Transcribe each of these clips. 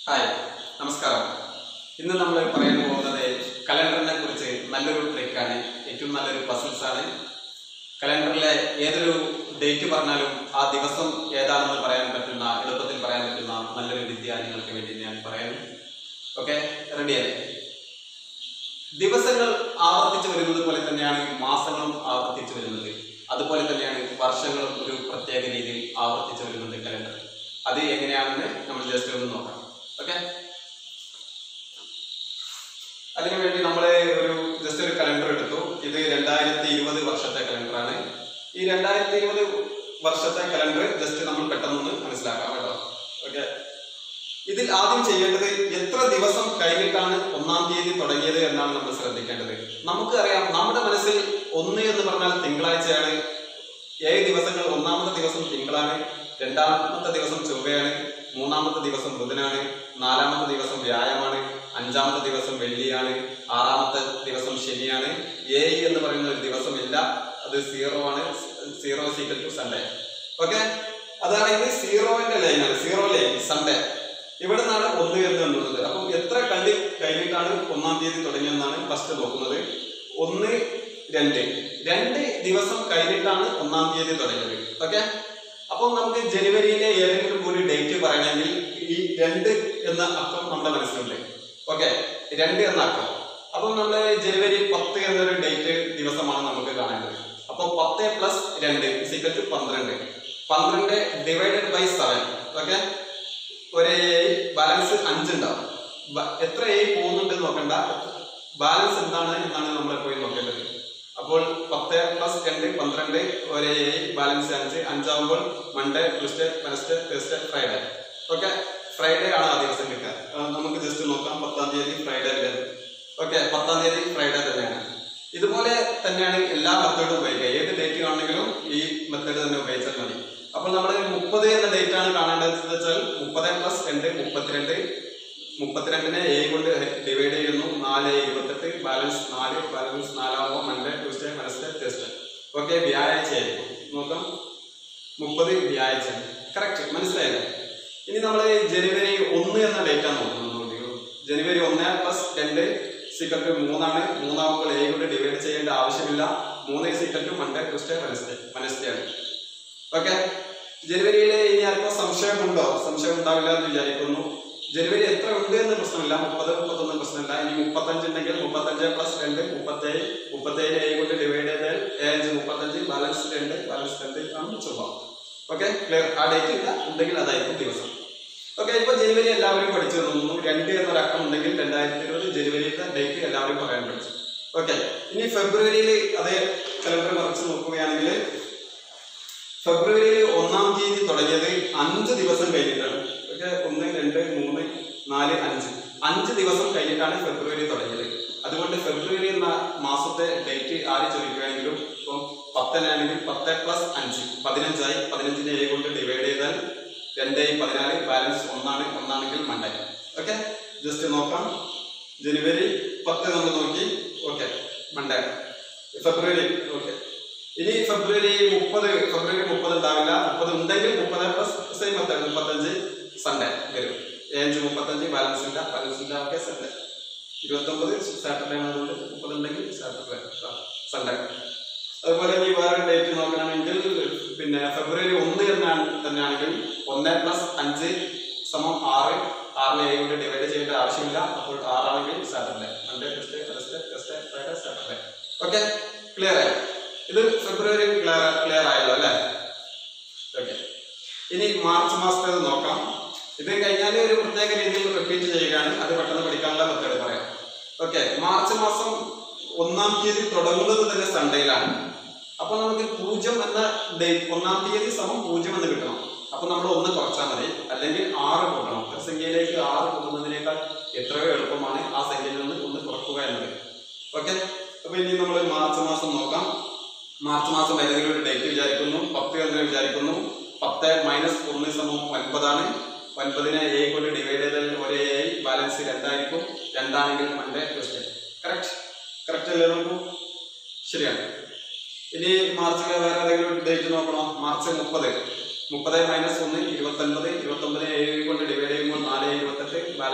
Hi നമസ്കാരം ഇന്ന് നമ്മൾ പറയാൻ പോകുന്നത് കലണ്ടറിനെ കുറിച്ച് നല്ലൊരു ട്രിക്കാണ് ഏറ്റവും നല്ലൊരു പസിൽസ് ആണ് കലണ്ടറിലെ ഏതൊരു ഡേറ്റ് പറഞ്ഞാലും ആ ദിവസം ഏതാണെന്ന് പറയാൻ പറ്റുന്ന എളുപ്പത്തിൽ പറയാൻ പറ്റുന്ന നല്ലൊരു വിദ്യ നിങ്ങൾക്ക് വേണ്ടി ഞാൻ പറയാം ഓക്കെ റെഡിയല്ലേ ദിവസങ്ങൾ ആവർത്തിച്ച് വരുന്നത് പോലെ തന്നെയാണ് മാസങ്ങളും ആവർത്തിച്ച് വരുന്നത് അതുപോലെ തന്നെയാണ് വർഷങ്ങളും ഒരു പ്രത്യേക രീതിയിൽ ആവർത്തിച്ച് വരുന്നത് കലണ്ടർ അത് എങ്ങനെയാണെന്ന് നമ്മൾ ജസ്റ്റ് ഒന്ന് നോക്കാം ഓക്കെ അതിനുവേണ്ടി നമ്മൾ ഒരു ജസ്റ്റ് ഒരു കലണ്ടർ എടുത്തു ഇത് രണ്ടായിരത്തി ഇരുപത് വർഷത്തെ കലണ്ടറാണ് ഈ രണ്ടായിരത്തി ഇരുപത് വർഷത്തെ കലണ്ടർ ജസ്റ്റ് നമ്മൾ പെട്ടെന്നൊന്ന് മനസ്സിലാക്കാം കേട്ടോ ഓക്കെ ഇതിൽ ആദ്യം ചെയ്യേണ്ടത് എത്ര ദിവസം കഴിഞ്ഞിട്ടാണ് ഒന്നാം തീയതി തുടങ്ങിയത് എന്നാണ് നമ്മൾ ശ്രദ്ധിക്കേണ്ടത് നമുക്ക് അറിയാം നമ്മുടെ മനസ്സിൽ ഒന്ന് എന്ന് പറഞ്ഞാൽ തിങ്കളാഴ്ചയാണ് ഏഴ് ദിവസങ്ങൾ ഒന്നാമത്തെ ദിവസം തിങ്കളാണ് രണ്ടാമത്തെ ദിവസം ചൊവ്വയാണ് മൂന്നാമത്തെ ദിവസം ബുധനാണ് നാലാമത്തെ ദിവസം വ്യാഴമാണ് അഞ്ചാമത്തെ ദിവസം വെള്ളിയാണ് ആറാമത്തെ ദിവസം ശനിയാണ് ഏഴ് എന്ന് പറയുന്ന ഒരു ദിവസമില്ല അത് സീറോ ആണ് zero equal to Sunday okay അതാണ് ഇത് സീറോന്റെ ലൈനാണ് സീറോ ലൈൻ സൺഡേ ഇവിടെ നിന്നാണ് ഒന്ന് എന്ന് എണ്ണുന്നത് അപ്പം എത്ര കള്ളി കഴിഞ്ഞിട്ടാണ് ഒന്നാം തീയതി തുടങ്ങിയെന്നാണ് ഫസ്റ്റ് നോക്കുന്നത് ഒന്ന് രണ്ട് രണ്ട് ദിവസം കഴിഞ്ഞിട്ടാണ് ഒന്നാം തീയതി തുടങ്ങിയത് ഓക്കെ അപ്പം നമുക്ക് ജനുവരിയിലെ ഏതെങ്കിലും ഒരു ഡേറ്റ് പറയണമെങ്കിൽ ഈ രണ്ട് എന്ന അക്കം നമ്മുടെ മനസ്സിലുണ്ട് ഓക്കെ രണ്ട് എന്ന അക്കം അപ്പം നമ്മൾ ജനുവരി പത്ത് എന്നൊരു ഡേറ്റ് ദിവസമാണ് നമുക്ക് കാണേണ്ടത് അപ്പൊ പത്ത് പ്ലസ് രണ്ട് സിക്കൽ ടു പന്ത്രണ്ട് പന്ത്രണ്ട് ഡിവൈഡഡ് ബൈ സെവൻ ഓക്കെ ഒരു ബാലൻസ് അഞ്ചുണ്ടാവും ബ- എത്ര എ പോകുന്നുണ്ട് നോക്കണ്ട ബാലൻസ് എന്താണ് എന്നാണ് നമ്മൾ എപ്പോഴും നോക്കേണ്ടത് അപ്പോൾ പത്ത് പ്ലസ് രണ്ട് പന്ത്രണ്ട് ഒരു എ ബാലൻസ് അഞ്ച് അഞ്ചാവുമ്പോൾ Monday Tuesday Wednesday Thursday Friday okay Friday ആണ് ആ ദിവസം കിട്ടുക ആ, നമുക്ക് ജസ്റ്റ് നോക്കാം പത്താം തീയതി ഫ്രൈഡേ അല്ലേ ഓക്കെ പത്താം തീയതി ഫ്രൈഡേ തന്നെയാണ് ഇതുപോലെ തന്നെയാണ് എല്ലാ മെത്തേഡും ഉപയോഗിക്കുക ഏത് ഡേറ്റ് കാണണമെങ്കിലും ഈ മെത്തേഡ് തന്നെ ഉപയോഗിച്ചാൽ മതി അപ്പോൾ നമ്മൾ മുപ്പത് എന്ന ഡേറ്റ് ആണ് കാണേണ്ടത് വെച്ചാൽ മുപ്പത് പ്ലസ് രണ്ട് മുപ്പത്തിരണ്ട് മുപ്പത്തിരണ്ടിനെ എ കൊണ്ട് ഡിവൈഡ് ചെയ്യുന്നു നാല് ഇരുപത്തെട്ട് ബാലൻസ് നാല് ബാലൻസ് നാലാകുമ്പോൾ Monday Tuesday Wednesday Thursday okay വ്യാഴാഴ്ച ആയിരിക്കും നോക്കാം മുപ്പത് വ്യാഴാഴ്ച കറക്റ്റ് മനസ്സിലായല്ലോ ഇനി നമ്മൾ ജനുവരി ഒന്ന് എന്ന ഡേറ്റ് ആണ് നോക്കുന്നത് നോക്കിക്കോ. ജനുവരി ഒന്ന് പ്ലസ് രണ്ട് സീക്വൽ ടു മൂന്നാണ് മൂന്നാകുമ്പോൾ എ കൊണ്ട് ഡിവൈഡ് ചെയ്യേണ്ട ആവശ്യമില്ല മൂന്ന് equal to Monday Tuesday Wednesday Wednesday ആണ് ഓക്കെ ജനുവരിയിൽ ഇനി ആർക്കും സംശയമുണ്ടോ സംശയം ഉണ്ടാവില്ല എന്ന് വിചാരിക്കുന്നു ജനുവരി എത്ര ഉണ്ട് എന്ന് പ്രശ്നമില്ല മുപ്പത് മുപ്പത്തൊന്നും പ്രശ്നമില്ല ഇനി മുപ്പത്തഞ്ച് ഉണ്ടെങ്കിൽ മുപ്പത്തഞ്ച് പ്ലസ് രണ്ട് മുപ്പത്തേഴ് മുപ്പത്തേഴ് ഏഴ് കൊണ്ട് ഡിവൈഡ് ചെയ്താൽ ഏഴ് മുപ്പത്തഞ്ച് ബാലൻസ് രണ്ട് ബാലൻസ് രണ്ട് ആണ് ചൊവ്വ ഓക്കെ ക്ലിയർ ആ ഡേറ്റ് ഇല്ല ഉണ്ടെങ്കിൽ അതായിരിക്കും ദിവസം ഓക്കെ ഇപ്പൊ ജനുവരി എല്ലാവരും പഠിച്ചു തോന്നുന്നു രണ്ട് എന്നൊരു അക്കം ഉണ്ടെങ്കിൽ രണ്ടായിരത്തി ഇരുപത് ജനുവരിയിലത്തെ ഡേറ്റ് എല്ലാവരും പറയാൻ പഠിച്ചു ഓക്കെ ഇനി ഫെബ്രുവരിയിൽ അതേ കലണ്ടർ മറിച്ച് നോക്കുകയാണെങ്കിൽ ഫെബ്രുവരിയിൽ ഒന്നാം തീയതി തുടങ്ങിയത് അഞ്ച് ദിവസം കഴിഞ്ഞിട്ടാണ് ഓക്കെ ഒന്ന് രണ്ട് മൂന്ന് നാല് അഞ്ച് അഞ്ച് ദിവസം കഴിഞ്ഞിട്ടാണ് ഫെബ്രുവരി തുടങ്ങിയത് അതുകൊണ്ട് ഫെബ്രുവരി എന്ന മാസത്തെ ഡേറ്റ് ആര് ചോദിക്കുകയാണെങ്കിലും ഇപ്പം പത്തനാണെങ്കിൽ പത്ത് പ്ലസ് അഞ്ച് പതിനഞ്ചായി പതിനഞ്ചിനെ ഏഴ് കൊണ്ട് ഡിവൈഡ് ചെയ്താൽ രണ്ട് പതിനാല് ബാലൻസ് ഒന്നാണ് ഒന്നാണെങ്കിൽ മണ്ടേ ഓക്കെ ജസ്റ്റ് നോക്കാം ജനുവരി പത്ത് നമ്മൾ നോക്കി ഓക്കെ മണ്ടേ ഫെബ്രുവരി ഓക്കെ ഇനി ഫെബ്രുവരി മുപ്പത് ഫെബ്രുവരി മുപ്പത് ഉണ്ടാവില്ല മുപ്പത് ഉണ്ടെങ്കിൽ മുപ്പത് പ്ലസ് സെയിം മെത്തേഡ് മുപ്പത്തഞ്ച് സൺഡേ വരും ഏഴ് മുപ്പത്തഞ്ച് ബാലൻസ് ഇല്ല ബാലൻസ് ഇല്ല ഓക്കെ സൺഡേ ഇരുപത്തൊമ്പത് സാറ്റർഡേ ആയതുകൊണ്ട് മുപ്പത് ഉണ്ടെങ്കിൽ സാറ്റർഡേ സൺഡേ അതുപോലെ ഇനി വേറെ ഡേറ്റ് നോക്കണമെങ്കിൽ പിന്നെ ഫെബ്രുവരി ഒന്ന് എന്നാണ് തന്നെയാണെങ്കിൽ ഒന്ന് പ്ലസ് അഞ്ച് സമം ആറ് ആറിനെ ഏഴ് കൊണ്ട് ഡിവൈഡ് ചെയ്യേണ്ട ആവശ്യമില്ല അപ്പോൾ ആറാണെങ്കിൽ Saturday Monday Tuesday Wednesday Thursday Friday Saturday okay clear ആയി ഇത് ഫെബ്രുവരി ക്ലിയർ ക്ലിയർ ആയല്ലോ അല്ലേ ഓക്കെ ഇനി മാർച്ച് മാസത്തേത് നോക്കാം ഇത് കഴിഞ്ഞാൽ ഒരു പ്രത്യേക രീതിയിൽ റിപ്പീറ്റ് ചെയ്യുകയാണ് അത് പെട്ടെന്ന് പഠിക്കാനുള്ള മെത്തേഡ് പറയാം ഓക്കെ മാർച്ച് മാസം ഒന്നാം തീയതി തുടങ്ങുന്നത് തന്നെ സൺഡേയിലാണ് അപ്പൊ നമുക്ക് പൂജ്യം എന്ന ഡേറ്റ് ഒന്നാം തീയതി സമം പൂജ്യം എന്ന് കിട്ടണം അപ്പൊ നമ്മൾ ഒന്ന് കുറച്ചാൽ മതി അല്ലെങ്കിൽ ആറ് കൂട്ടണം ഒരു സംഖ്യയിലേക്ക് ആറ് കൂട്ടുന്നതിനേക്കാൾ എത്രയോ എളുപ്പമാണ് ആ സംഖ്യയിൽ നിന്ന് ഒന്ന് കുറക്കുക എന്നത് ഓക്കെ അപ്പൊ ഇനി നമ്മൾ മാർച്ച് മാസം നോക്കാം മാർച്ച് മാസം ഏതെങ്കിലും ഒരു ഡേറ്റ് വിചാരിക്കുന്നു പത്ത് എന്ന് വിചാരിക്കുന്നു പത്ത് മൈനസ് ഒന്ന് സമം ഒൻപതാണ് ഒൻപതിനെ എ കൊണ്ട് ഡിവൈഡ് ചെയ്താൽ ഒരേ എ ബാലൻസ് രണ്ടായിരിക്കും രണ്ടാണെങ്കിൽ മൺഡേ ട്യൂസ്ഡേ കറക്റ്റ് കറക്റ്റ് അല്ലേ നോക്കൂ ശരിയാണ് ഇനി മാർച്ചിലെ വേറെ ഏതെങ്കിലും ഡേറ്റ് നോക്കണോ മാർച്ച് മുപ്പത് മുപ്പത് മൈനസ് ഒന്ന് ഇരുപത്തൊൻപത് ഇരുപത്തൊമ്പത് ഏഴ് കൊണ്ട് ഡിവൈഡ് ചെയ്യുമ്പോൾ നാല് ഇരുപത്തെട്ട്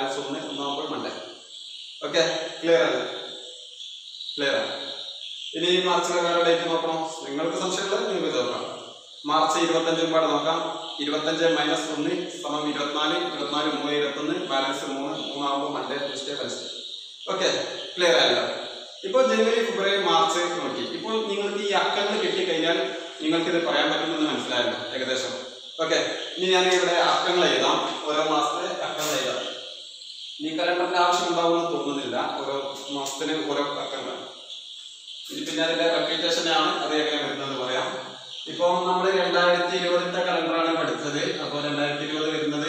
ഓക്കെ ക്ലിയർ അല്ലേ ക്ലിയർ ആണ് ഇനി മാർച്ചിലെ വേറെ ഡേറ്റ് നോക്കണോ നിങ്ങൾക്ക് സംശയമുള്ളത് നിങ്ങൾക്ക് നോക്കാം മാർച്ച് ഇരുപത്തഞ്ചും പാടെ നോക്കാം ഇരുപത്തഞ്ച് മൈനസ് ഒന്ന് സമം ഇരുപത്തിനാല് ഇരുപത്തിനാല് മൂന്ന് ഇരുപത്തൊന്ന് ബാലൻസ് മൂന്ന് മൂന്നാകുമ്പോൾ Monday Tuesday Wednesday okay clear ആയല്ലോ ഇപ്പോൾ ജനുവരി ഫെബ്രുവരി മാർച്ച് നോക്കി ഇപ്പോൾ നിങ്ങൾക്ക് ഈ അക്കങ്ങൾ കിട്ടിക്കഴിഞ്ഞാൽ നിങ്ങൾക്ക് ഇത് പറയാൻ പറ്റുമെന്ന് മനസ്സിലായല്ലോ ഏകദേശം ഓക്കെ ഇനി ഞാൻ ഇവിടെ അക്കങ്ങൾ എഴുതാം ഓരോ മാസത്തെ അക്കങ്ങൾ എഴുതാം ഈ കലണ്ടറിന്റെ ആവശ്യം ഉണ്ടാവുമെന്ന് തോന്നുന്നില്ല ഓരോ മാസത്തിന് ഓരോ അക്കങ്ങൾ ഇനി പിന്നെ അതിന്റെ റെപ്യൂട്ടേഷൻ ആണ് അത് എങ്ങനെ വരുന്നത് പറയാം ഇപ്പൊ നമ്മൾ രണ്ടായിരത്തി ഇരുപതിന്റെ കലണ്ടറാണ് പഠിച്ചത് അപ്പോൾ രണ്ടായിരത്തി ഇരുപത് വരുന്നത്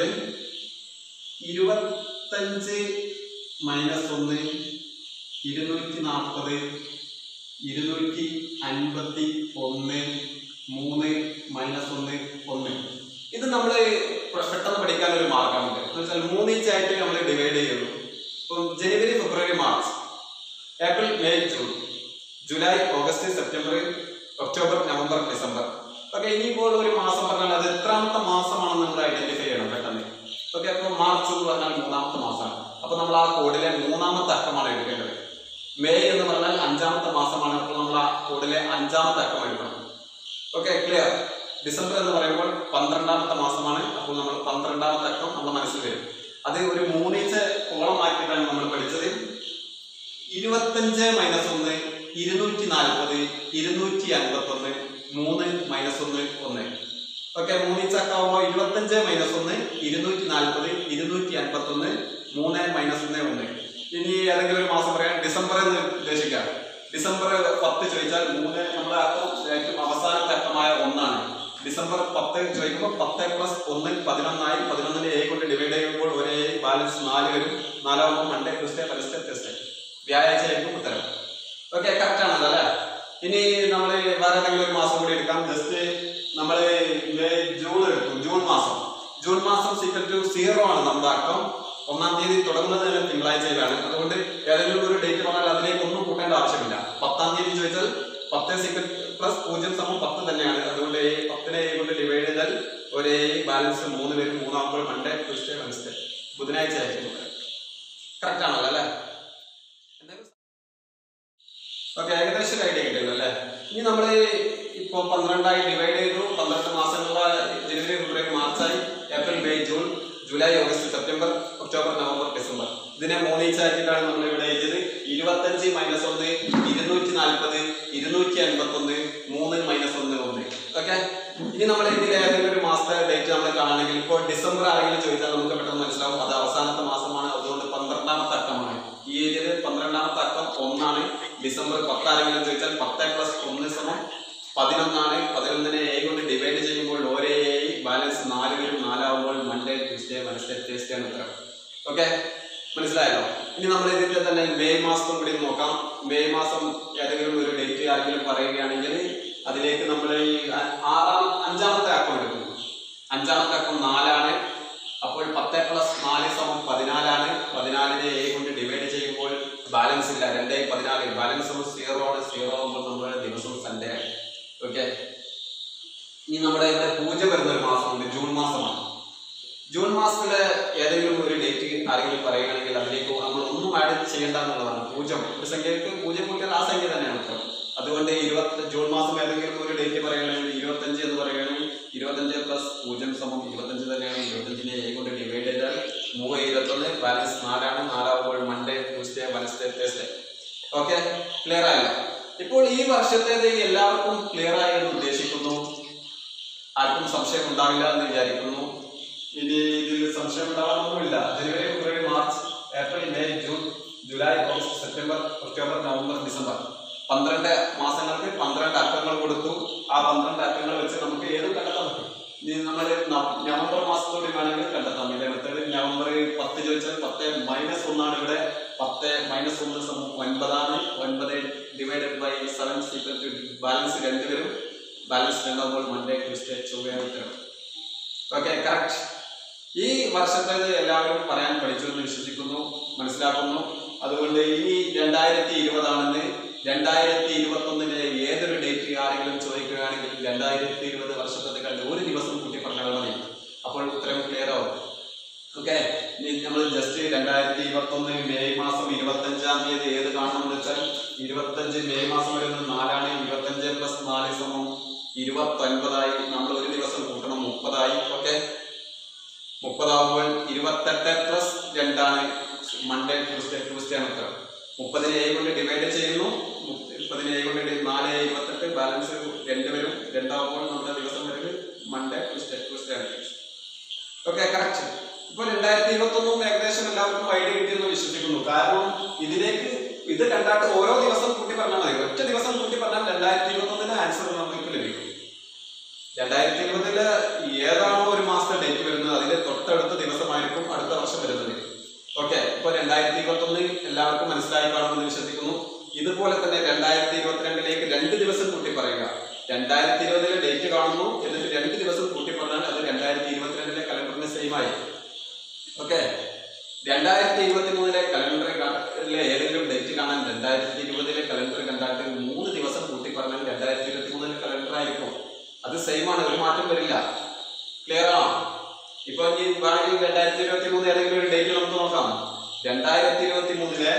ഇരുപത്തഞ്ച് മൈനസ് ഒന്ന് ഇരുന്നൂറ്റി നാൽപ്പത് ഇരുന്നൂറ്റി അൻപത്തി ഒന്ന് മൂന്ന് മൈനസ് ഒന്ന് ഒന്ന് ഇത് നമ്മൾ പെട്ടെന്ന് പഠിക്കാൻ ഒരു മാർഗമുണ്ട് എന്ന് വെച്ചാൽ മൂന്നീച്ചായിട്ട് നമ്മൾ ഡിവൈഡ് ചെയ്യുള്ളൂ ഇപ്പം ജനുവരി ഫെബ്രുവരി March April May June July August September October November December okay ഇനിയിപ്പോൾ ഒരു മാസം പറഞ്ഞാൽ അത് എത്രാമത്തെ മാസമാണെന്ന് നമ്മൾ ഐഡന്റിഫൈ ചെയ്യണം പെട്ടെന്ന് ഓക്കെ അപ്പോൾ മാർച്ച് എന്ന് പറഞ്ഞാൽ മൂന്നാമത്തെ മാസമാണ് അപ്പോൾ നമ്മൾ ആ കോഡിലെ മൂന്നാമത്തെ അക്കമാണ് എടുക്കേണ്ടത് മെയ് എന്ന് പറഞ്ഞാൽ അഞ്ചാമത്തെ മാസമാണ് അപ്പോൾ നമ്മൾ ആ കോഡിലെ അഞ്ചാമത്തെ അക്കം എടുക്കണം ഓക്കെ ക്ലിയർ ഡിസംബർ എന്ന് പറയുമ്പോൾ പന്ത്രണ്ടാമത്തെ മാസമാണ് അപ്പോൾ നമ്മൾ പന്ത്രണ്ടാമത്തെ അക്കം നമ്മുടെ മനസ്സിൽ വരും അത് ഒരു മൂന്നീച്ച കോളം ആക്കിയിട്ടാണ് നമ്മൾ പഠിച്ചത് ഇരുപത്തഞ്ച് മൈനസ് ഒന്ന് ഇരുന്നൂറ്റി നാൽപ്പത് ഇരുന്നൂറ്റി അൻപത്തി ഒന്ന് മൂന്ന് മൈനസ് ഒന്ന് ഒന്ന് ഓക്കെ മൂന്നിച്ചാക്കാവുമ്പോൾ ഇരുപത്തഞ്ച് മൈനസ് ഒന്ന് ഇരുന്നൂറ്റി നാൽപ്പത് ഇരുന്നൂറ്റി അൻപത്തി ഒന്ന് മൂന്ന് മൈനസ് ഒന്ന് ഒന്ന് ഇനി ഏതെങ്കിലും ഒരു മാസം പറയാം ഡിസംബർ എന്ന് ഉദ്ദേശിക്കാം ഡിസംബർ പത്ത് ചോദിച്ചാൽ മൂന്ന് നമ്മുടെ അക്കം ഏറ്റവും അവസാനത്തെ അക്കമായ ഒന്നാണ് ഡിസംബർ പത്ത് ചോദിക്കുമ്പോൾ പത്ത് പ്ലസ് ഒന്ന് പതിനൊന്നായി പതിനൊന്നിനെ എ കൊണ്ട് ഡിവൈഡ് ചെയ്യുമ്പോൾ ഒരേ ബാലൻസ് നാല് വരും നാലാവുമ്പോൾ മൺഡേ ട്യൂസ്ഡേ വെനസ്ഡേ തെസ്ഡേ വ്യാഴാഴ്ച ആയിരിക്കും ഉത്തരം ഓക്കെ കറക്റ്റ് ആണല്ലോ അല്ലേ ഇനി നമ്മൾ വേറെ ഏതെങ്കിലും ഒരു മാസം കൂടി എടുക്കാം ജസ്റ്റ് നമ്മൾ ജൂൺ എടുക്കും ജൂൺ മാസം ജൂൺ മാസം സീക്വൽ ടു സീറോ ആണ് നമ്മുടെ അക്കം ഒന്നാം തീയതി തുടങ്ങുന്നത് തന്നെ തിങ്കളാഴ്ചയിലാണ് അതുകൊണ്ട് ഏതെങ്കിലും ഒരു ഡേറ്റ് പറഞ്ഞാൽ അതിലേക്ക് ഒന്നും കൂട്ടേണ്ട ആവശ്യമില്ല പത്താം തീയതി ചോദിച്ചാൽ പത്ത് സീക്വൽ പ്ലസ് പൂജ്യം സമം പത്ത് തന്നെയാണ് അതുകൊണ്ട് ഈ പത്തിനെ A കൊണ്ട് ഡിവൈഡ് ചെയ്താൽ ഒരേ ബാലൻസ് മൂന്ന് പേരും മൂന്നാകുമ്പോൾ മൺഡേ ട്യൂസ്ഡേ വെനസ്ഡേ ബുധനാഴ്ച ആയിരിക്കും കറക്റ്റ് ആണല്ലോ അല്ലേ ഓക്കെ ഏകദേശം ഒരു ഐഡിയ കിട്ടിയല്ലോ അല്ലേ ഇനി നമ്മൾ ഇപ്പൊ പന്ത്രണ്ടായി ഡിവൈഡ് ചെയ്തു പന്ത്രണ്ട് മാസങ്ങളെ ജനുവരി ഫെബ്രുവരി മാർച്ചായി April May June July August September October November December ഇതിനെ മൂന്നീച്ചാക്കിയിട്ടാണ് നമ്മൾ ഇവിടെ എഴുതിയത് ഇരുപത്തഞ്ച് മൈനസ് ഒന്ന് ഇരുന്നൂറ്റി നാൽപ്പത് ഇരുന്നൂറ്റി അൻപത്തി ഒന്ന് മൂന്ന് മൈനസ് ഒന്ന് ഒന്ന് ഓക്കെ ഇനി നമ്മൾ ഇതിൽ ഏതെങ്കിലും ഒരു മാസത്തെ ഡേറ്റ് നമ്മൾ കാണണമെങ്കിൽ ഇപ്പോൾ ഡിസംബർ ആരെങ്കിലും ചോദിച്ചാൽ നമുക്ക് പെട്ടെന്ന് മനസ്സിലാവും അത് അവസാനത്തെ മാസമാണ് അതുകൊണ്ട് പന്ത്രണ്ടാമത്തെ അക്കമാണ് ഈ ഏരിയയിൽ പന്ത്രണ്ടാമത്തെ അക്കം ഒന്നാണ് ഡിസംബർ പത്ത് ആരെങ്കിലും ചോദിച്ചാൽ പത്ത് പ്ലസ് ഒന്ന് സമം പതിനൊന്നാണ് പതിനൊന്നിനെ എ കൊണ്ട് ഡിവൈഡ് ചെയ്യുമ്പോൾ ഓരോ എ ബാലൻസ് നാല് വരും നാലാവുമ്പോൾ മൺഡേ ട്യൂസ്ഡേ വെനസ്ഡേ തേസ്ഡേ ആണ് ഉത്തരം ഓക്കെ മനസ്സിലായല്ലോ ഇനി നമ്മൾ ഇതിന്റെ തന്നെ മെയ് മാസം കൂടി നോക്കാം മെയ് മാസം ഏതെങ്കിലും ഒരു ഡേറ്റ് ആരെങ്കിലും പറയുകയാണെങ്കിൽ അതിലേക്ക് നമ്മൾ ഈ അ- ആറാം അഞ്ചാമത്തെ അക്കം എടുക്കുന്നു അഞ്ചാമത്തെ അക്കം നാലാണ് അപ്പോൾ പത്ത് പ്ലസ് നാല് സമം പതിനാലാണ് പതിനാലിനെ എ കൊണ്ട് ഡിവൈഡ് ചെയ്യുമ്പോൾ ബാലൻസ് ഇല്ല രണ്ടേ പതിനാല് ബാലൻസ് സമം സീറോ ആണ് സീറോ ആകുമ്പോൾ നമ്മുടെ ദിവസം സൺഡേ ആണ് ഓക്കെ ഇനി നമ്മുടെ ഇവിടെ പൂജ വരുന്ന ഒരു മാസമുണ്ട് ജൂൺ മാസമാണ് ജൂൺ മാസത്തിലെ ഏതെങ്കിലും ഒരു ഡേറ്റ് ആരെങ്കിലും പറയുകയാണെങ്കിൽ അതിലേക്ക് നമ്മൾ ഒന്നും ആഡ് ചെയ്യേണ്ട എന്നുള്ളതാണ് പൂജ്യം ഒരു സംഖ്യക്ക് പൂജ്യം കൂട്ടിയാൽ ആ സംഖ്യ തന്നെയാണ് ഉത്തരം അതുകൊണ്ട് ഇരുപത്തി ജൂൺ മാസം ഏതെങ്കിലും ഒരു ഡേറ്റ് പറയുകയാണെങ്കിൽ ഇരുപത്തഞ്ച് എന്ന് പറയുകയാണെങ്കിൽ ഇരുപത്തഞ്ച് പ്ലസ് പൂജ്യം സമം ഇരുപത്തഞ്ച് തന്നെയാണ് ഇരുപത്തഞ്ചിനെ എ കൊണ്ട് ഡിവൈഡ് ചെയ്താൽ മൂന്ന് ഇരുപത്തൊന്ന് ബാലൻസ് നാലാണ് നാലാവുമ്പോൾ Monday Tuesday Wednesday Thursday okay clear ആയല്ലോ ഇപ്പോൾ ഈ വർഷത്തേത് എല്ലാവർക്കും ക്ലിയർ ആയി എന്ന് ഉദ്ദേശിക്കുന്നു ആർക്കും സംശയം ഉണ്ടാവില്ല എന്ന് വിചാരിക്കുന്നു ഇനി ഇതിൽ സംശയം ഉണ്ടാവാനൊന്നുമില്ല ജനുവരി ഫെബ്രുവരി March April May June July August September October November December പന്ത്രണ്ട് മാസങ്ങൾക്ക് പന്ത്രണ്ട് അക്കങ്ങൾ കൊടുത്തു ആ പന്ത്രണ്ട് അക്കങ്ങൾ വെച്ച് നമുക്ക് ഏതും കണ്ടെത്താൻ പറ്റും ഇനി നമ്മൾ നവംബർ മാസത്തോടെ വേണമെങ്കിൽ കണ്ടെത്താം ഇതേ മെത്തേഡ് നവംബർ പത്ത് ചോദിച്ചാൽ പത്ത് മൈനസ് ഒന്നാണ് ഇവിടെ പത്ത് മൈനസ് ഒന്ന് സമം ഒൻപതാണ് ഒൻപത് divided by seven equal to balance രണ്ട് വരും ബാലൻസ് രണ്ടാകുമ്പോൾ മൺഡേ ട്യൂസ്ഡേ ചൊവ്വയാണ് ഉത്തരം ഓക്കെ കറക്റ്റ് ഈ വർഷത്തേത് എല്ലാവരും പറയാൻ പഠിച്ചു എന്ന് വിശ്വസിക്കുന്നു മനസ്സിലാക്കുന്നു അതുകൊണ്ട് ഇനി രണ്ടായിരത്തി ഇരുപതാണെന്ന് രണ്ടായിരത്തി ഇരുപത്തി ഒന്നിലെ ഏതൊരു ഡേറ്റ് ആരെങ്കിലും ചോദിക്കുകയാണെങ്കിൽ രണ്ടായിരത്തി ഇരുപത് വർഷത്തെ കണ്ട് ഒരു ദിവസം കൂട്ടി പറഞ്ഞാൽ മതി അപ്പോൾ ഉത്തരം ക്ലിയർ ആവും ഓക്കെ നമ്മൾ ജസ്റ്റ് രണ്ടായിരത്തി ഇരുപത്തി ഒന്ന് മെയ് മാസം ഇരുപത്തി അഞ്ചാം തീയതി ഏത് കാണണമെന്ന് വെച്ചാൽ ഇരുപത്തഞ്ച് മെയ് മാസം വരുന്നത് നാലാണ് ഇരുപത്തഞ്ച് പ്ലസ് നാല് സമം ഇരുപത്തി ഒൻപതായി നമ്മൾ ഒരു ദിവസം കൂട്ടണം മുപ്പതായി ഓക്കെ മുപ്പതാവുമ്പോൾ ഇരുപത്തെട്ട് പ്ലസ് രണ്ടാണ് മൺഡേ ട്യൂസ്ഡേ ട്യൂസ്ഡേ ആണ് ഉത്തരം മുപ്പതിനെ ഏഴ് കൊണ്ട് ഡിവൈഡ് ചെയ്യുന്നു മുപ്പതിനെ ഏഴ് കൊണ്ട് ഡി- നാല് ഇരുപത്തെട്ട് ബാലൻസ് രണ്ട് വരും രണ്ടാവുമ്പോൾ നമ്മുടെ ദിവസം വരുന്നത് മൺഡേ ട്യൂസ്ഡേ ട്യൂസ്ഡേ ആണ് ഓക്കെ കറക്റ്റ് ഇപ്പൊ രണ്ടായിരത്തി ഇരുപത്തി ഒന്നും ഏകദേശം എല്ലാവർക്കും ഐഡിയ കിട്ടിയെന്ന് വിശ്വസിക്കുന്നു കാരണം ഇതിലേക്ക് ഇത് കണ്ടാട്ട് ഓരോ ദിവസം കൂട്ടി പറഞ്ഞാൽ മതി ഒറ്റ ദിവസം കൂട്ടി പറഞ്ഞാൽ രണ്ടായിരത്തി ഇരുപത്തി ഒന്നിന്റെ ആൻസർ നമുക്ക് ലഭിക്കും രണ്ടായിരത്തി ഇരുപതില് ഏതാണോ ഒരു മാസത്തെ ഡേറ്റ് വരുന്നത് അതിന്റെ തൊട്ടടുത്ത ദിവസമായിരിക്കും അടുത്ത വർഷം വരുന്നത് ഓക്കെ ഇപ്പൊ രണ്ടായിരത്തി ഇരുപത്തി ഒന്ന് എല്ലാവർക്കും മനസ്സിലായി കാണുമെന്ന് വിശ്വസിക്കുന്നു ഇതുപോലെ തന്നെ രണ്ടായിരത്തി ഇരുപത്തിരണ്ടിലേക്ക് രണ്ട് ദിവസം കൂട്ടി പറയുക രണ്ടായിരത്തി ഇരുപതിലെ ഡേറ്റ് കാണുന്നു എന്നിട്ട് രണ്ട് ദിവസം കൂട്ടി പറഞ്ഞാൽ അത് രണ്ടായിരത്തി ഇരുപത്തിരണ്ടിലെ കലണ്ടറിന് സെയിം ആയി ഓക്കെ രണ്ടായിരത്തി ഇരുപത്തി മൂന്നിലെ കലണ്ടറിലെ ഏതെങ്കിലും ഡേറ്റ് കാണാൻ രണ്ടായിരത്തി ഇരുപതിലെ കലണ്ടർ കണ്ടാട്ട് മൂന്ന് ദിവസം കൂട്ടി പറഞ്ഞാൽ രണ്ടായിരത്തി ഇരുപത്തി മൂന്നിലെ കലണ്ടർ ആയിരിക്കും അത് സെയിം ആണ് ഒരു മാറ്റം വരില്ല ക്ലിയർ ആണോ ഇപ്പൊ ഇനി വേണമെങ്കിൽ രണ്ടായിരത്തി ഇരുപത്തി മൂന്ന് ഏതെങ്കിലും ഒരു ഡേറ്റ് നമുക്ക് നോക്കാം രണ്ടായിരത്തി ഇരുപത്തി മൂന്നിലെ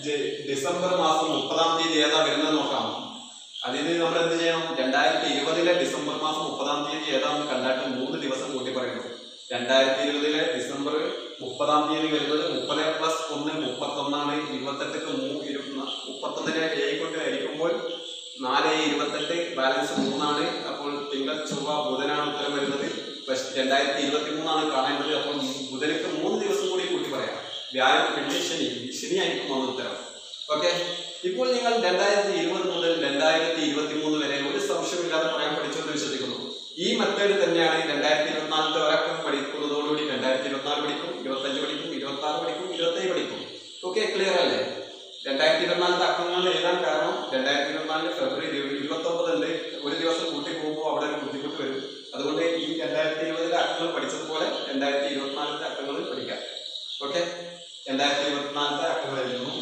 ഡിസംബർ മാസം മുപ്പതാം തീയതി ഏതാ വരുന്നത് നോക്കാം അതിന് നമ്മൾ എന്ത് ചെയ്യണം രണ്ടായിരത്തി ഇരുപതിലെ ഡിസംബർ മാസം മുപ്പതാം തീയതി ഏതാന്ന് കണ്ടാട്ട് മൂന്ന് ദിവസം കൂട്ടി പറയുന്നു രണ്ടായിരത്തി ഇരുപതിലെ ഡിസംബർ മുപ്പതാം തീയതി വരുന്നത് മുപ്പത് പ്ലസ് ഒന്ന് മുപ്പത്തൊന്നാണ് ഇരുപത്തെട്ടിക്ക് മൂ ഇരു- മുപ്പത്തൊന്നിനെ ഏഴ് കൊണ്ട് ഹരിക്കുമ്പോൾ നാല് ഇരുപത്തെട്ട് ബാലൻസ് മൂന്നാണ് അപ്പോൾ തിങ്കൾ ചൊവ്വ ബുധനാണ് ഉത്തരം വരുന്നത് പക്ഷെ രണ്ടായിരത്തി ഇരുപത്തി മൂന്നാണ് കാണേണ്ടത് അപ്പോൾ ബുധനക്ക് മൂന്ന് ദിവസം കൂടി കൂട്ടി പറയാം വ്യാഴം വെള്ളി ശനി ശനി ആയിരിക്കും ആണ് ഉത്തരം ഓക്കെ ഇപ്പോൾ നിങ്ങൾ രണ്ടായിരത്തി ഇരുപത് മുതൽ രണ്ടായിരത്തി ഇരുപത്തി മൂന്ന് വരെ ഒരു സംശയമില്ലാതെ പറയാൻ പഠിച്ചുകൊണ്ട് വിശ്വസിക്കുന്നു ഈ മെത്തേഡ് തന്നെയാണ് രണ്ടായിരത്തി ഇരുപത്തിനാലിന്റെ ഒരക്കം പഠിക്കുന്നതോടുകൂടി രണ്ടായിരത്തി ഇരുപത്തിനാല് പഠിക്കും ഇരുപത്തഞ്ച് പഠിക്കും ഇരുപത്തി ആറ് പഠിക്കും ഇരുപത്തേഴ് പഠിക്കും ഓക്കെ ക്ലിയർ അല്ലേ രണ്ടായിരത്തി ഇരുപത്തിനാലിന്റെ അക്കങ്ങൾ എഴുതാൻ കാരണം രണ്ടായിരത്തി ഇരുപത്തിനാലിന് ഫെബ്രുവരി ഇരുപത്തി ഒമ്പത് ഉണ്ട് ഒരു ദിവസം കൂട്ടി പോകുമ്പോൾ അവിടെ ഒരു ബുദ്ധിമുട്ട് വരും അതുകൊണ്ട് ഈ രണ്ടായിരത്തി ഇരുപതിലെ അക്കങ്ങൾ പഠിച്ചതുപോലെ രണ്ടായിരത്തി ഇരുപത്തിനാലിന്റെ അക്കങ്ങൾ പഠിക്കാം ഓക്കെ രണ്ടായിരത്തി ഇരുപത്തിനാലിന്റെ അക്കങ്ങൾ എഴുതുന്നു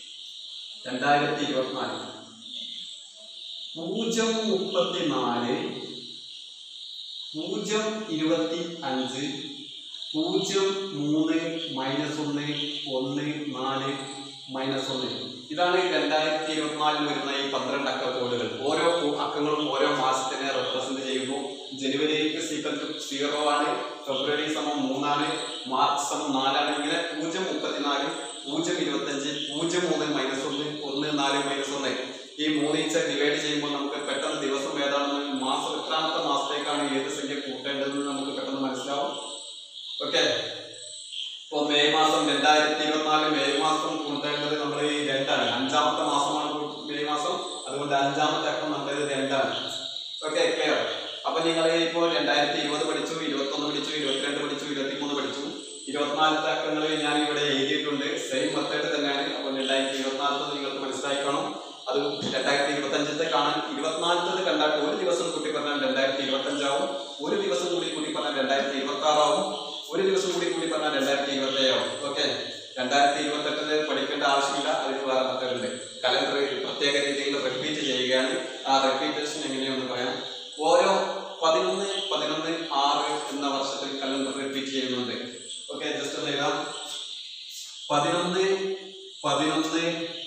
രണ്ടായിരത്തി ഇരുപത്തിനാല് പൂജ്യം മുപ്പത്തിനാല് പൂജ്യം ഇരുപത്തി അഞ്ച് പൂജ്യം മൂന്ന് മൈനസ് ഒന്ന് ഒന്ന് നാല് മൈനസ് ഒന്ന് ഇതാണ് രണ്ടായിരത്തി ഇരുപത്തിനാലിൽ വരുന്ന ഈ പന്ത്രണ്ട് അക്ക കോഡുകൾ ഓരോ കോ- അക്കങ്ങളും ഓരോ മാസത്തിനെ റെപ്രസെന്റ് ചെയ്യുന്നു ജനുവരിക്ക് സീക്വൽ ടു സീറോ ആണ് ഫെബ്രുവരി സമം മൂന്നാണ് മാർച്ച് സമം നാലാണ് ഇങ്ങനെ പൂജ്യം മുപ്പത്തിനാല് പൂജ്യം ഇരുപത്തഞ്ച് പൂജ്യം മൂന്ന് മൈനസ് ഒന്ന് ഒന്ന് നാല് മൈനസ് ഒന്ന് ഈ മൂന്നീച്ച ഡിവൈഡ് ചെയ്യുമ്പോൾ നമുക്ക് പെട്ടെന്ന് ദിവസം ഏതാണെന്ന് മാസം എത്രാമത്തെ മാസത്തേക്കാണ് ഏത് സംഖ്യ കൂട്ടേണ്ടതെന്ന് നമുക്ക് പെട്ടെന്ന് മനസ്സിലാവും ഓക്കെ ഇപ്പൊ മെയ് മാസം രണ്ടായിരത്തി ഇരുപത്തിനാല് മെയ് മാസം കൂട്ടേണ്ടത് നമ്മൾ ഈ രണ്ടാണ് അഞ്ചാമത്തെ മാസമാണ് കൂ- മെയ് മാസം അതുകൊണ്ട് അഞ്ചാമത്തെ അക്കം നമ്മുടെ രണ്ടാണ് ഓക്കെ ക്ലിയർ അപ്പൊ നിങ്ങൾ ഇപ്പോൾ രണ്ടായിരത്തി ഇരുപത് പഠിച്ചു ഇരുപത്തി ഒന്ന് പഠിച്ചു ഇരുപത്തിരണ്ട് പഠിച്ചു ഇരുപത്തിമൂന്ന് പഠിച്ചു ഇരുപത്തിനാലത്തെ അക്കങ്ങൾ ഞാൻ ഇവിടെ എഴുതിയിട്ടുണ്ട് സെയിം മെത്തേഡ് തന്നെയാണ് അപ്പോൾ രണ്ടായിരത്തി ഇരുപത്തിനാലത്തത് നിങ്ങൾക്ക് മനസ്സിലായി കാണും അത് രണ്ടായിരത്തി ഇരുപത്തി അഞ്ചത്തെ കാണാൻ ഇരുപത്തിനാലത്തത് കണ്ടാൽ ഒരു ദിവസം കൂട്ടി പറഞ്ഞാൽ രണ്ടായിരത്തി ഇരുപത്തി അഞ്ചാവും ഒരു ദിവസം കൂടി കൂട്ടി പറഞ്ഞാൽ രണ്ടായിരത്തി ഇരുപത്തി ആറാവും ഒരു ദിവസം കൂടി കൂടി പറഞ്ഞാൽ രണ്ടായിരത്തി ഇരുപത്തി ഏഴാവും ഓക്കെ രണ്ടായിരത്തി ഇരുപത്തി എട്ടിന് പഠിക്കേണ്ട ആവശ്യമില്ല അതിന് വേറെ മെത്തേഡ് ഉണ്ട് കലണ്ടർ പ്രത്യേക രീതിയിൽ റിപ്പീറ്റ് ചെയ്യുകയാണ് ആ റിപ്പീറ്റേഷൻ എങ്ങനെയാണെന്ന് പറയാം ഓരോ പതിനൊന്ന് പതിനൊന്ന് ആറ് എന്ന വർഷത്തിൽ കലണ്ടർ റിപ്പീറ്റ് ചെയ്യുന്നുണ്ട് ഓക്കെ ജസ്റ്റ് ഒന്ന് എഴുതാം പതിനൊന്ന് പതിനൊന്ന്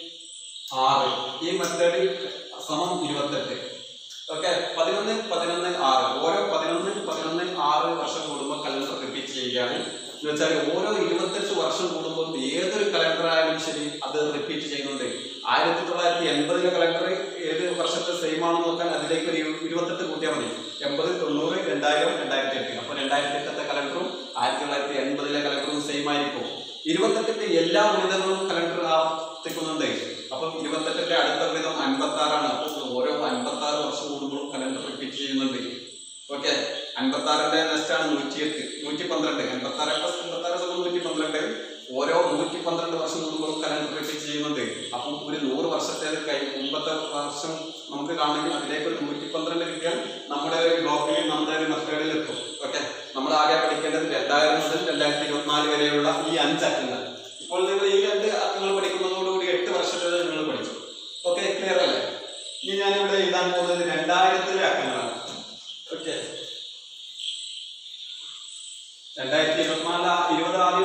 ആറ് ഈ മെത്തേഡ് സമം ഇരുപത്തെട്ട് ഓക്കെ പതിനൊന്ന് പതിനൊന്ന് ആറ് ഓരോ പതിനൊന്ന് പതിനൊന്ന് ആറ് വർഷം കൂടുമ്പോൾ കലണ്ടർ റിപ്പീറ്റ് ചെയ്യുകയാണ് എന്ന് വെച്ചാൽ ഓരോ ഇരുപത്തെട്ട് വർഷം കൂടുമ്പോൾ ഏതൊരു കലണ്ടർ ആയാലും ശരി അത് റിപ്പീറ്റ് ചെയ്യുന്നുണ്ട് ആയിരത്തി തൊള്ളായിരത്തി എൺപതിലെ കലണ്ടർ ഏത് വർഷത്തെ സെയിം ആണെന്ന് നോക്കാൻ അതിലേക്ക് ഒരു ഇരു- ഇരുപത്തെട്ട് കൂട്ടിയാൽ മതി എൺപത് തൊണ്ണൂറ് രണ്ടായിരം രണ്ടായിരത്തി എട്ട് അപ്പൊ രണ്ടായിരത്തി എട്ടത്തെ കലണ്ടറും ആയിരത്തി തൊള്ളായിരത്തി എൺപതിലെ കലണ്ടറും സെയിം ആയിരിക്കും ഇരുപത്തെട്ടിന്റെ എല്ലാ ഗുണിതങ്ങളും കലണ്ടർ ആവർത്തിക്കുന്നുണ്ട് അപ്പം ഇരുപത്തെട്ടിന്റെ അടുത്ത ഗുണിതം അൻപത്തി ആറാണ് അപ്പോൾ ഓരോ അൻപത്തി ആറ് വർഷം കൂടുമ്പോഴും കലണ്ടർ റിപ്പീറ്റ് ചെയ്യുന്നുണ്ട് ഓക്കെ അൻപത്തി ആറിന്റെ നെക്സ്റ്റ് ആണ് നൂറ്റി എട്ട് നൂറ്റി പന്ത്രണ്ട് അൻപത്തി ആറ് പ്ലസ് അൻപത്തി ആറ് സമയം നൂറ്റി പന്ത്രണ്ട് ഓരോ നൂറ്റി പന്ത്രണ്ട് വർഷം കൂടുമ്പോഴും കലണ്ടർ റിപ്പീറ്റ് ചെയ്യുന്നുണ്ട് അപ്പം ഒരു നൂറ് വർഷത്തേത് കൈ മുമ്പത്തെ വർഷം നമുക്ക് കാണണമെങ്കിൽ അതിലേക്ക് ഒരു നൂറ്റി പന്ത്രണ്ട് കിട്ടിയാൽ നമ്മുടെ ഒരു ബ്ലോക്കിൽ നമ്മുടെ ഒരു മെത്തേഡിൽ എത്തും ഓക്കെ നമ്മൾ ആകെ പഠിക്കേണ്ടത് രണ്ടായിരം മുതൽ രണ്ടായിരത്തി ഇരുപത്തിനാല് വരെയുള്ള ഈ അഞ്ച് അക്കങ്ങൾ ഇപ്പോൾ നിങ്ങൾ ഈ രണ്ട് അക്കങ്ങൾ പഠിക്കുന്നതോടുകൂടി എട്ട് വർഷത്തേത് നിങ്ങൾ പഠിച്ചു ഓക്കെ ക്ലിയർ അല്ലേ ഇനി ഞാനിവിടെ എഴുതാൻ പോകുന്നത് രണ്ടായിരത്തിലെ അക്കങ്ങളാണ് ഓക്കെ രണ്ടായിരത്തി ഇരുപത്തിനാല് ഇരുപത് ആദ്യം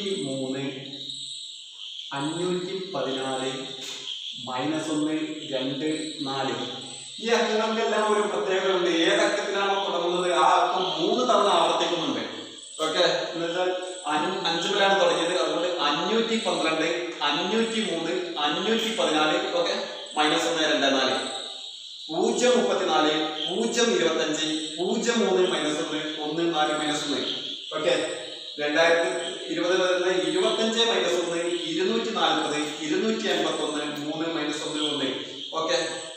അഞ്ഞൂറ്റി മൂന്ന് അഞ്ഞൂറ്റി പതിനാല് മൈനസ് ഒന്ന് രണ്ട് നാല് ഈ അക്കങ്ങൾക്കെല്ലാം ഒരു പ്രത്യേകത ഉണ്ട് ഏത് അക്കത്തിലാണോ തുടങ്ങുന്നത് ആ അക്കം മൂന്ന് തവണ ആവർത്തിക്കുന്നുണ്ട് ഓക്കെ എന്നുവെച്ചാൽ അഞ്ച് അഞ്ചിലാണ് തുടങ്ങിയത് അതുകൊണ്ട് അഞ്ഞൂറ്റി പന്ത്രണ്ട് അഞ്ഞൂറ്റി മൂന്ന് അഞ്ഞൂറ്റി പതിനാല് ഓക്കെ മൈനസ് ഒന്ന് രണ്ട് നാല് പൂജ്യം മുപ്പത്തിനാല് പൂജ്യം ഇരുപത്തഞ്ച് പൂജ്യം മൂന്ന് മൈനസ് ഒന്ന് ഒന്ന് നാല് മൈനസ് ഒന്ന് ഓക്കെ രണ്ടായിരത്തി ഇരുപത് വരുന്ന ഇരുപത്തഞ്ച് മൈനസ് ഒന്ന് ഇരുന്നൂറ്റി നാൽപ്പത് ഇരുന്നൂറ്റി അൻപത്തി ഒന്ന് മൂന്ന് മൈനസ് ഒന്ന് ഒന്ന് ഓക്കെ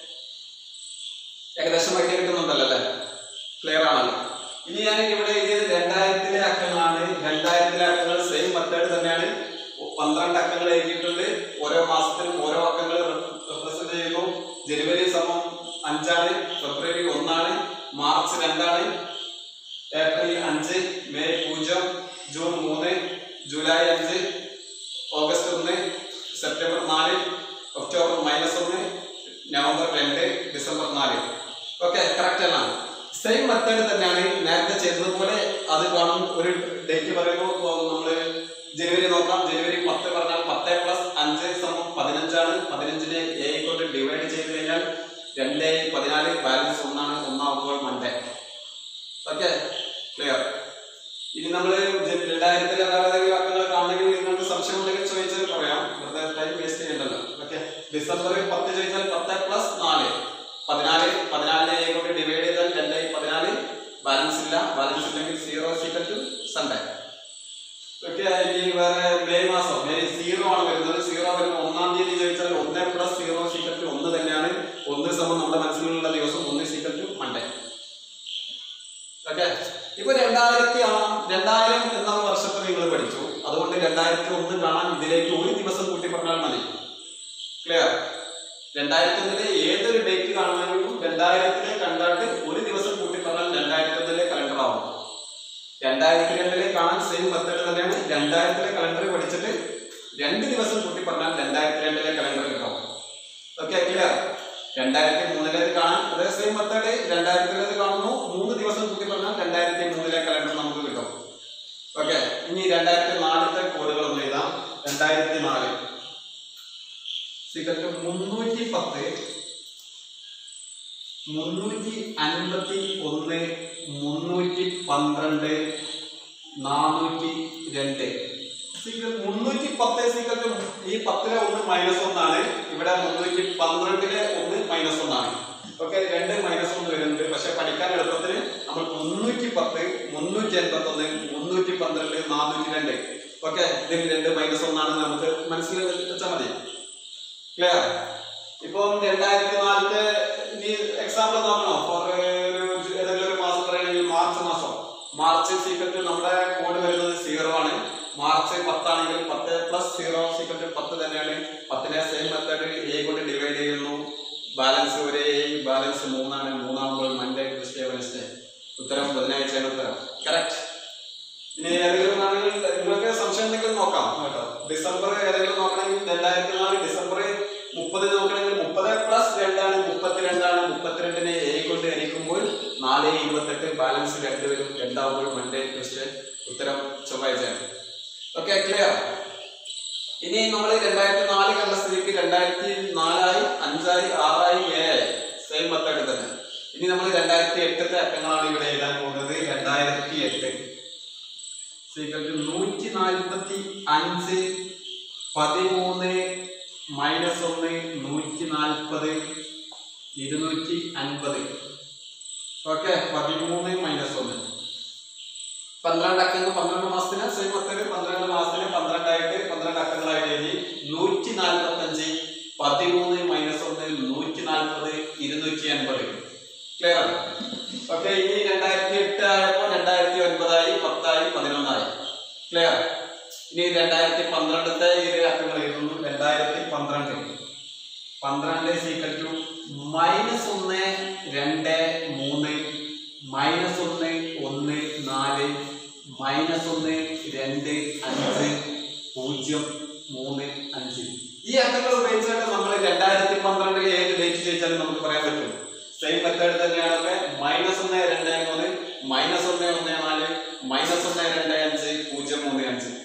ഏകദേശം ഐഡിയ കിട്ടുന്നുണ്ടല്ലോ അല്ലേ ക്ലിയർ ആണല്ലോ ഇനി ഞാൻ ഇവിടെ എഴുതിയത് രണ്ടായിരത്തിലെ അക്കങ്ങളാണ് രണ്ടായിരത്തിലെ അക്കങ്ങൾ സെയിം മെത്തേഡ് തന്നെയാണ് പന്ത്രണ്ട് അക്കങ്ങൾ എഴുതിയിട്ടുണ്ട് ഓരോ മാസത്തിലും ഓരോ അക്കങ്ങൾ റെപ്രസെന്റ് ചെയ്യുന്നു ജനുവരി സമം അഞ്ചാണ് ഫെബ്രുവരി ഒന്നാണ് മാർച്ച് രണ്ടാണ് ഏപ്രിൽ അഞ്ച് മെയ് പൂജ്യം ജൂൺ മൂന്ന് ജൂലൈ അഞ്ച് ഓഗസ്റ്റ് ഒന്ന് സെപ്റ്റംബർ നാല് ഒക്ടോബർ മൈനസ് ഒന്ന് നവംബർ രണ്ട് ഡിസംബർ നാല് ഓക്കെ കറക്റ്റ് അല്ല സെയിം മെത്തേഡ് തന്നെയാണ് നേരത്തെ ചെയ്തതുപോലെ അത് കാണും ഒരു ഡേറ്റ് പറയുമ്പോൾ നമ്മള് ജനുവരി നോക്കാം ജനുവരി പത്ത് പറഞ്ഞാൽ പത്ത് പ്ലസ് അഞ്ച് സമം പതിനഞ്ചാണ് പതിനഞ്ചിനെ എ കൊണ്ട് ഡിവൈഡ് ചെയ്ത് കഴിഞ്ഞാൽ രണ്ട് പതിനാല് ബാലൻസ് ഒന്നാണ് ഒന്നാകുമ്പോൾ മൺഡേ ഓക്കെ ക്ലിയർ ഇനി നമ്മള് ജ- രണ്ടായിരത്തിലെ വേറെ ഏതെങ്കിലും അക്കങ്ങൾ കാണണമെങ്കിൽ നിങ്ങൾക്ക് സംശയം ഉണ്ടെങ്കിൽ ചോദിച്ചാൽ പറയാം വെറുതെ ടൈം വേസ്റ്റ് ചെയ്യണ്ടല്ലോ ഓക്കെ ഡിസംബർ പത്ത് ചോദിച്ചാൽ പത്ത് പ്ലസ് നാല് പതിനാല് പതിനാലിനെ എ കൊണ്ട് ഡിവൈഡ് ചെയ്താൽ രണ്ട് പതിനാല് ബാലൻസ് ഇല്ല ബാലൻസ് ഇല്ലെങ്കിൽ zero equal to Sunday okay ഇനി വേറെ മെയ് മാസം മെയ് സീറോ ആണ് വരുന്നത് സീറോ വരുന്ന ഒന്നാം തീയതി ചോദിച്ചാൽ ഒന്ന് പ്ലസ് സീറോ സീക്വൽ ടു ഒന്ന് തന്നെയാണ് ഒന്ന് സമം നമ്മുടെ മനസ്സിലുള്ള ദിവസം ഒന്ന് സീക്വൽ ടു മൺഡേ ഓക്കെ ഇപ്പൊ രണ്ടായിരത്തി ആ- രണ്ടായിരം എന്ന വർഷത്തെ നിങ്ങൾ പഠിച്ചു അതുകൊണ്ട് രണ്ടായിരത്തി ഒന്ന് കാണാൻ ഇതിലേക്ക് ഒരു ദിവസം കൂട്ടി പറഞ്ഞാൽ മതി ക്ലിയർ രണ്ടായിരത്തി ഒന്നിലെ ഏതൊരു ഡേറ്റ് കാണണമെങ്കിലും രണ്ടായിരത്തിലെ കണ്ടാട്ട് ഒരു ദിവസം കൂട്ടി പറഞ്ഞാൽ രണ്ടായിരത്തി ഒന്നിലെ കലണ്ടർ ആവും രണ്ടായിരത്തി രണ്ടിലെ കാണാൻ സെയിം മെത്തേഡ് തന്നെയാണ് രണ്ടായിരത്തിലെ കലണ്ടർ പഠിച്ചിട്ട് രണ്ട് ദിവസം കൂട്ടി പറഞ്ഞാൽ രണ്ടായിരത്തി രണ്ടിലെ കലണ്ടർ കിട്ടും ഓക്കെ ക്ലിയർ രണ്ടായിരത്തി മൂന്നിലേത് കാണാൻ അതേ സെയിം മെത്തേഡ് രണ്ടായിരത്തിലേത് കാണുന്നു മൂന്ന് ദിവസം കൂട്ടി പറഞ്ഞാൽ രണ്ടായിരത്തി മൂന്നിലെ കലണ്ടർ നമുക്ക് കിട്ടും ഓക്കെ ഇനി രണ്ടായിരത്തി നാലത്തെ കോഡുകൾ ഒന്ന് എഴുതാം രണ്ടായിരത്തി നാല് സിഗരറ്റ് മുന്നൂറ്റി പത്ത് മുന്നൂറ്റി അൻപത്തി ഒന്ന് മുന്നൂറ്റി പന്ത്രണ്ട് നാനൂറ്റി രണ്ട് സീക്രട്ട് മുന്നൂറ്റി പത്ത് സീക്രട്ട് ഈ പത്തിലെ ഒന്ന് മൈനസ് ഒന്നാണ് ഇവിടെ മുന്നൂറ്റി പന്ത്രണ്ടിലെ ഒന്ന് മൈനസ് ഒന്നാണ് ഓക്കെ രണ്ട് മൈനസ് ഒന്ന് വരുന്നുണ്ട് പക്ഷെ പഠിക്കാൻ എളുപ്പത്തിന് നമ്മൾ മുന്നൂറ്റി പത്ത് മുന്നൂറ്റി എൺപത്തി ഒന്ന് മുന്നൂറ്റി പന്ത്രണ്ട് നാനൂറ്റി രണ്ട് ഓക്കെ ഇതിൽ രണ്ട് മൈനസ് ഒന്നാണെന്ന് നമുക്ക് മനസ്സിൽ വെച്ചാൽ മതി ക്ലിയർ ഇപ്പം രണ്ടായിരത്തി നാലിലെ ഇനി എക്സാമ്പിൾ നോക്കണോ ഫോർ ഒരു ഏതെങ്കിലും ഒരു മാസം പറയുകയാണെങ്കിൽ മാർച്ച് മാസം മാർച്ച് സീക്രട്ട് നമ്മുടെ കോഡ് വരുന്നത് സീറോ ആണ് മാർച്ച് പത്താണെങ്കിൽ പത്ത് പ്ലസ് സീറോ സീക്രട്ട് പത്ത് തന്നെയാണ് പത്തിനെ സെയിം മെത്തേഡ് എ കൊണ്ട് ഡിവൈഡ് ചെയ്യുന്നു ബാലൻസ് ഒരേ ബാലൻസ് മൂന്നാണ് മൂന്നാകുമ്പോൾ മൺഡേ ട്യൂസ്ഡേ വെനസ്ഡേ ഉത്തരം ബുധനാഴ്ചയാണ് ഉത്തരം കറക്റ്റ് ഇനി ഏതെങ്കിലും ആണെങ്കിൽ നിങ്ങൾക്ക് സംശയം ഉണ്ടെങ്കിൽ നോക്കാം കേട്ടോ ഡിസംബർ ഏതെങ്കിലും നോക്കണമെങ്കിൽ രണ്ടായിരത്തി നാല് ഡിസംബർ മുപ്പത് നോക്കണമെങ്കിൽ മുപ്പത് പ്ലസ് രണ്ടാണ് മുപ്പത്തിരണ്ടാണ് മുപ്പത്തിരണ്ടിനെ എ കൊണ്ട് ഹരിക്കുമ്പോൾ നാല് ഇരുപത്തെട്ട് ബാലൻസ് രണ്ട് വരും രണ്ടാവുമ്പോൾ മൺഡേ ട്യൂസ്ഡേ ഉത്തരം ചൊവ്വാഴ്ചയാണ് ഓക്കെ ക്ലിയർ ഇനി നമ്മൾ രണ്ടായിരത്തി നാല് കണ്ട സ്ഥിതിക്ക് രണ്ടായിരത്തി നാലായി അഞ്ചായി ആറായി ഏഴായി സെയിം മെത്തേഡ് തന്നെ ഇനി നമ്മൾ രണ്ടായിരത്തി എട്ടത്തെ അക്കങ്ങളാണ് ഇവിടെ എഴുതാൻ പോകുന്നത് രണ്ടായിരത്തി എട്ട് നൂറ്റി നാൽപ്പത്തി അഞ്ച് പതിമൂന്ന് മൈനസ് ഒന്ന് നൂറ്റി നാൽപ്പത് ഇരുന്നൂറ്റി അൻപത് ഓക്കെ പതിമൂന്ന് മൈനസ് ഒന്ന് പന്ത്രണ്ട് അക്കങ്ങൾ പന്ത്രണ്ട് മാസത്തിന് സെയിം മെത്തേഡ് പന്ത്രണ്ട് മാസത്തിന് പന്ത്രണ്ടായിട്ട് പന്ത്രണ്ട് അക്കങ്ങളായിട്ട് എഴുതി നൂറ്റി നാൽപ്പത്തി അഞ്ച് പതിമൂന്ന് മൈനസ് ഒന്ന് നൂറ്റി നാൽപ്പത് ഇരുന്നൂറ്റി അൻപത് ക്ലിയർ ആണ് ഓക്കെ ഇനി രണ്ടായിരത്തി എട്ട് ആയപ്പോൾ രണ്ടായിരത്തി ഒൻപതായി പത്തായി പതിനൊന്നായി ക്ലിയർ ഇനി രണ്ടായിരത്തി പന്ത്രണ്ടത്തെ ഇത് അക്കങ്ങൾ എഴുതുന്നു രണ്ടായിരത്തി പന്ത്രണ്ട് പന്ത്രണ്ട് സീക്വൽ ടു മൈനസ് ഒന്ന് രണ്ട് മൂന്ന് മൈനസ് ഒന്ന് ഒന്ന് നാല് മൈനസ് ഒന്ന് രണ്ട് അഞ്ച് പൂജ്യം മൂന്ന് അഞ്ച് ഈ അക്കങ്ങൾ ഉപയോഗിച്ചാണ് നമ്മൾ രണ്ടായിരത്തി പന്ത്രണ്ടിൽ ഏത് ഡേറ്റ് ചോദിച്ചാലും നമുക്ക് പറയാൻ പറ്റും സെയിം മെത്തേഡ് തന്നെയാണ് ഒക്കെ മൈനസ് ഒന്ന് രണ്ട് മൂന്ന് മൈനസ് ഒന്ന് ഒന്ന് നാല് മൈനസ് ഒന്ന് രണ്ട് അഞ്ച് പൂജ്യം മൂന്ന് അഞ്ച്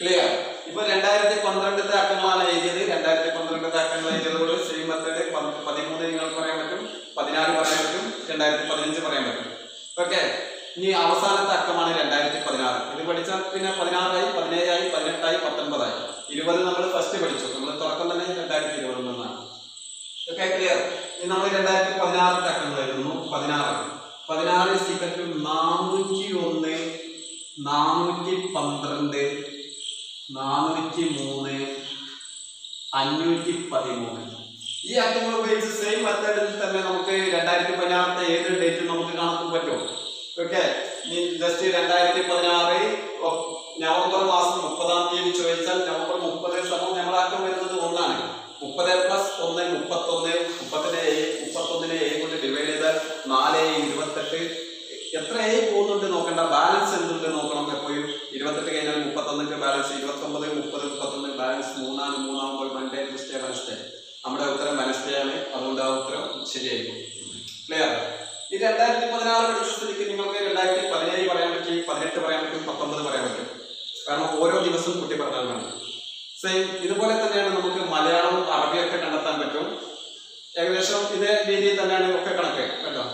ക്ലിയർ ഇപ്പൊ രണ്ടായിരത്തി പന്ത്രണ്ടത്തെ അക്കങ്ങളാണ് എഴുതിയത് രണ്ടായിരത്തി പന്ത്രണ്ടത്തെ അക്കങ്ങൾ എഴുതിയതോട് സെയിം മെത്തേഡ് പതിമൂന്ന് നിങ്ങൾക്ക് പറയാൻ പറ്റും പതിനാല് പറയാൻ പറ്റും രണ്ടായിരത്തി പതിനഞ്ച് പറയാൻ പറ്റും ഓക്കെ ഇനി അവസാനത്തെ അക്കമാണ് രണ്ടായിരത്തി പതിനാറ് ഇത് പഠിച്ചാൽ പിന്നെ പതിനാറായി പതിനേഴായി പതിനെട്ടായി പത്തൊൻപതായി ഇരുപത് നമ്മൾ ഫസ്റ്റ് പഠിച്ചു നമ്മൾ തുടക്കം തന്നെ രണ്ടായിരത്തി ഇരുപതിൽ നിന്നാണ് ഓക്കെ ക്ലിയർ ഇനി നമ്മൾ രണ്ടായിരത്തി പതിനാറിന്റെ അക്കങ്ങൾ എഴുതുന്നു പതിനാറ് പതിനാറ് സീക്രട്ട് നാനൂറ്റി ഒന്ന് നാനൂറ്റി പന്ത്രണ്ട് നാനൂറ്റി മൂന്ന് അഞ്ഞൂറ്റി പതിമൂന്ന് ഈ അക്കങ്ങൾ ഉപയോഗിച്ച് സെയിം മെത്തേഡിൽ തന്നെ നമുക്ക് രണ്ടായിരത്തി പതിനാറിന്റെ ഏത് ഡേറ്റ് നമുക്ക് കാണാൻ പറ്റും ഓക്കെ ഇനി ജസ്റ്റ് രണ്ടായിരത്തി പതിനാറ് നവംബർ മാസം മുപ്പതാം തീയതി ചോദിച്ചാൽ നവംബർ മുപ്പത് സമയം നമ്മളാക്കം വരുന്നത് ഒന്നാണ് മുപ്പത് പ്ലസ് ഒന്ന് മുപ്പത്തൊന്ന് മുപ്പതിനെ ഏഴ് മുപ്പത്തൊന്നിനെ ഏഴ് കൊണ്ട് ഡിവൈഡ് ചെയ്താൽ നാല് ഇരുപത്തെട്ട് എത്ര ഏ പോകുന്നുണ്ട് നോക്കണ്ട ബാലൻസ് എന്തുണ്ട് നോക്കണം എപ്പോഴും ഇരുപത്തെട്ട് കഴിഞ്ഞാൽ മുപ്പത്തൊന്നിന്റെ ബാലൻസ് ഇരുപത്തൊമ്പത് മുപ്പത് മുപ്പത്തൊന്ന് ബാലൻസ് മൂന്നാണ് മൂന്നാകുമ്പോൾ മൺഡേ ട്യൂസ്ഡേ വെനസ്ഡേ നമ്മുടെ ഉത്തരം വെനസ്ഡേ ആണ് അതുകൊണ്ട് ആ ഉത്തരം ശരിയായിരിക്കും ക്ലിയർ ഈ രണ്ടായിരത്തി പതിനാറ് പഠിച്ച സ്ഥിതിക്ക് നിങ്ങൾക്ക് രണ്ടായിരത്തി പതിനേഴ് പറയാൻ പറ്റി പതിനെട്ട് പറയാൻ പറ്റും പത്തൊമ്പത് പറയാൻ പറ്റും കാരണം ഓരോ ദിവസവും കുട്ടി പറഞ്ഞാൽ മതി സെയിം ഇതുപോലെ തന്നെയാണ് നമുക്ക് മലയാളവും അറബിയൊക്കെ കണ്ടെത്താൻ പറ്റും ഏകദേശം ഇതേ രീതിയിൽ തന്നെയാണ് ഒക്കെ കണക്ക് കേട്ടോ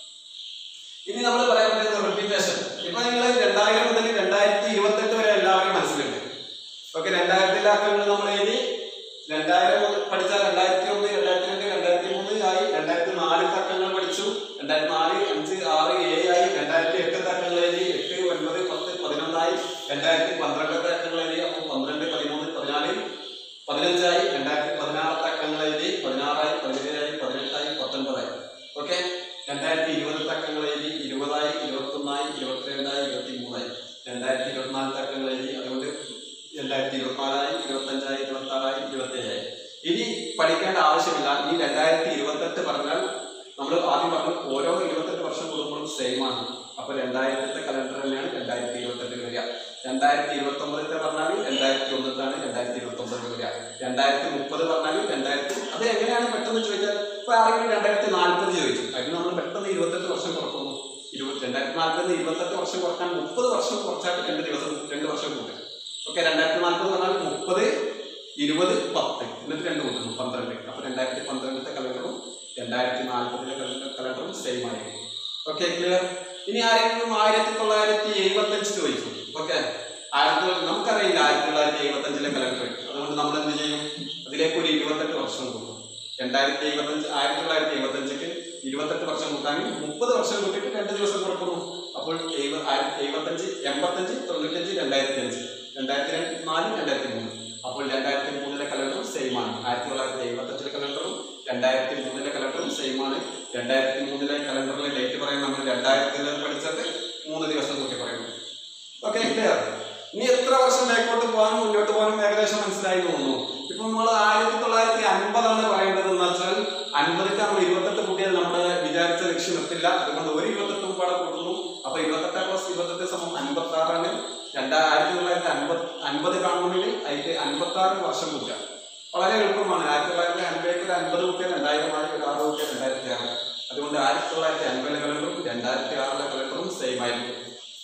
ഇനി നമ്മൾ പറയാൻ പറ്റുന്ന റിപ്പീറ്റേഷൻ ഇപ്പൊ നിങ്ങൾ രണ്ടായിരം മുതൽ രണ്ടായിരത്തി ഇരുപത്തെട്ട് വരെ എല്ലാവരും മനസ്സിലുണ്ട് ഓക്കെ രണ്ടായിരത്തിലെ അക്കങ്ങൾ നമ്മൾ എഴുതി രണ്ടായിരം മുതൽ പഠിച്ചാൽ രണ്ടായിരത്തി ഒന്ന് രണ്ടായിരത്തി രണ്ട് രണ്ടായിരത്തി മൂന്ന് ആയി രണ്ടായിരത്തി നാല് അക്കങ്ങൾ പഠിച്ചു രണ്ടായിരത്തി നാല് അഞ്ച് ആറ് ഏഴ് ആയി രണ്ടായിരത്തി എട്ട് അക്കങ്ങൾ എഴുതി എട്ട് ഒൻപത് പത്ത് പതിനൊന്നായി രണ്ടായിരത്തി പന്ത്രണ്ടത്തെ അക്കങ്ങൾ എഴുതി അപ്പോൾ പന്ത്രണ്ട് പതിമൂന്ന് പതിനാല് പതിനഞ്ചായി രണ്ടായിരത്തി പതിനാറത്തെ അക്കങ്ങൾ എഴുതി പതിനാറായി പതിനേഴായി പതിനെട്ടായി പത്തൊൻപതായി ഓക്കെ രണ്ടായിരത്തി ഇരുപത് അക്കങ്ങൾ എഴുതി ഇരുപതായി ഇരുപത്തൊന്നായി ഇരുപത്തിരണ്ടായി ഇരുപത്തി മൂന്നായി രണ്ടായിരത്തി ഇരുപത്തിനാലത്തെ അക്കങ്ങൾ എഴുതി അതുകൊണ്ട് രണ്ടായിരത്തി ഇരുപത്തിനാലായി ഇരുപത്തഞ്ചായി ഇരുപത്തി ആറായി ഇരുപത്തി ഏഴായി ഇനി പഠിക്കേണ്ട ആവശ്യമില്ല ഈ രണ്ടായിരത്തി ഇരുപത്തെട്ട് പറഞ്ഞാൽ നമ്മൾ ആദ്യം പറഞ്ഞു ഓരോ ഇരുപത്തെട്ട് വർഷം കൂടുമ്പോഴും സെയിം ആണ് അപ്പൊ രണ്ടായിരത്തെ കലണ്ടർ തന്നെയാണ് രണ്ടായിരത്തി ഇരുപത്തെട്ടിൽ വരിക രണ്ടായിരത്തി ഇരുപത്തി ഒമ്പതിലത്തെ പറഞ്ഞാൽ രണ്ടായിരത്തി ഒന്നിലാണ് രണ്ടായിരത്തി ഇരുപത്തി ഒമ്പതിൽ വരിക രണ്ടായിരത്തി മുപ്പത് പറഞ്ഞാൽ രണ്ടായിരത്തി അത് എങ്ങനെയാണ് പെട്ടെന്ന് ചോദിച്ചാൽ ഇപ്പൊ ആരെങ്കിലും രണ്ടായിരത്തി നാൽപ്പത് ചോദിച്ചു അതിന് നമ്മൾ പെട്ടെന്ന് ഇരുപത്തെട്ട് വർഷം കുറക്കുന്നു ഇരുപത്തി രണ്ടായിരത്തി നാൽപ്പത് ഇരുപത്തെട്ട് വർഷം കുറക്കാൻ മുപ്പത് വർഷം കുറച്ചാൽ രണ്ട് ദിവസം രണ്ട് വർഷം കൂട്ടും ഓക്കെ രണ്ടായിരത്തി നാൽപ്പത് പറഞ്ഞാൽ മുപ്പത് ഇരുപത് പത്ത് എന്നിട്ട് രണ്ട് കൂട്ടുന്നു പന്ത്രണ്ട് അപ്പൊ രണ്ടായിരത്തി പന്ത്രണ്ടത്തെ കലണ്ടറും രണ്ടായിരത്തി നാൽപ്പതിലെ കലണ്ടറും സെയിം ആയിരിക്കും ഓക്കെ ക്ലിയർ ഇനി ആരെങ്കിലും ആയിരത്തി തൊള്ളായിരത്തി എഴുപത്തി അഞ്ച് ചോദിച്ചു ഓക്കെ ആയിരത്തി തൊള്ള- നമുക്കറിയില്ല ആയിരത്തി തൊള്ളായിരത്തി എഴുപത്തി അഞ്ചിലെ കലണ്ടർ അതുകൊണ്ട് നമ്മൾ എന്ത് ചെയ്യും അതിലേക്ക് ഒരു ഇരുപത്തെട്ട് വർഷം കൂട്ടും രണ്ടായിരത്തി എഴുപത്തി അഞ്ച് ആയിരത്തി തൊള്ളായിരത്തി എഴുപത്തി അഞ്ചിക്ക് ഇരുപത്തെട്ട് വർഷം കൂട്ടാൻ മുപ്പത് വർഷം കൂട്ടിയിട്ട് രണ്ട് ദിവസം കുറക്കുന്നു അപ്പോൾ എഴുപ- ആയിരത്തി എഴുപത്തഞ്ച് എൺപത്തഞ്ച് തൊണ്ണൂറ്റഞ്ച് രണ്ടായിരത്തി അഞ്ച് രണ്ടായിരത്തി രണ്ട് നാല് രണ്ടായിരത്തി മൂന്ന് അപ്പോൾ രണ്ടായിരത്തി മൂന്നിലെ കലണ്ടറും സെയിം ആണ് ആയിരത്തി തൊള്ളായിരത്തി എഴുപത്തഞ്ചിലെ കലണ്ടറും രണ്ടായിരത്തി മൂന്നിലെ കലണ്ടറും സെയിം ആണ് രണ്ടായിരത്തി മൂന്നിലെ കലണ്ടറിലെ ഡേറ്റ് പറയും നമ്മൾ രണ്ടായിരത്തിലെ പഠിച്ചത് മൂന്ന് ദിവസം കൂട്ടി പറയുന്നു ഓക്കെ ക്ലിയർ ഇനി എത്ര വർഷം ബാക്കോട്ട് പോകാനും മുന്നോട്ട് പോകാനും ഏകദേശം മനസ്സിലായി തോന്നുന്നു ഇപ്പൊ നമ്മൾ ആയിരത്തി തൊള്ളായിരത്തി അൻപതാണ് പറയേണ്ടത് എന്ന് വെച്ചാൽ അൻപതിക്ക് നമ്മൾ ഇരുപത്തെട്ട് കൂട്ടിയാൽ നമ്മുടെ വിചാരിച്ച ലക്ഷ്യം എത്തില്ല അതുകൊണ്ട് ഒരു ഇരുപത്തെട്ടും പാടെ കൂട്ടുന്നു അപ്പൊ ഇരുപത്തെട്ട് പ്ലസ് ഇരുപത്തെട്ട് സമം അൻപത്തി ആറാണ് രണ്ടാ ആയിരത്തി തൊള്ളായിരത്തി അൻപത് അൻപത് കാണണമെങ്കിൽ അതിന്റെ അൻപത്തി ആറ് വർഷം കൂട്ടുക വളരെ എളുപ്പമാണ് ആയിരത്തി തൊള്ളായിരത്തി അൻപതിലേക്ക് ഒരു അൻപത് കൂട്ടിയാൽ രണ്ടായിരം ആയി ഒരു ആറ് കൂട്ടിയാൽ രണ്ടായിരത്തി ആറ് അതുകൊണ്ട് ആയിരത്തി തൊള്ളായിരത്തി അൻപതിലെ കലണ്ടറും രണ്ടായിരത്തി ആറിലെ കലണ്ടറും സെയിം ആയിരിക്കും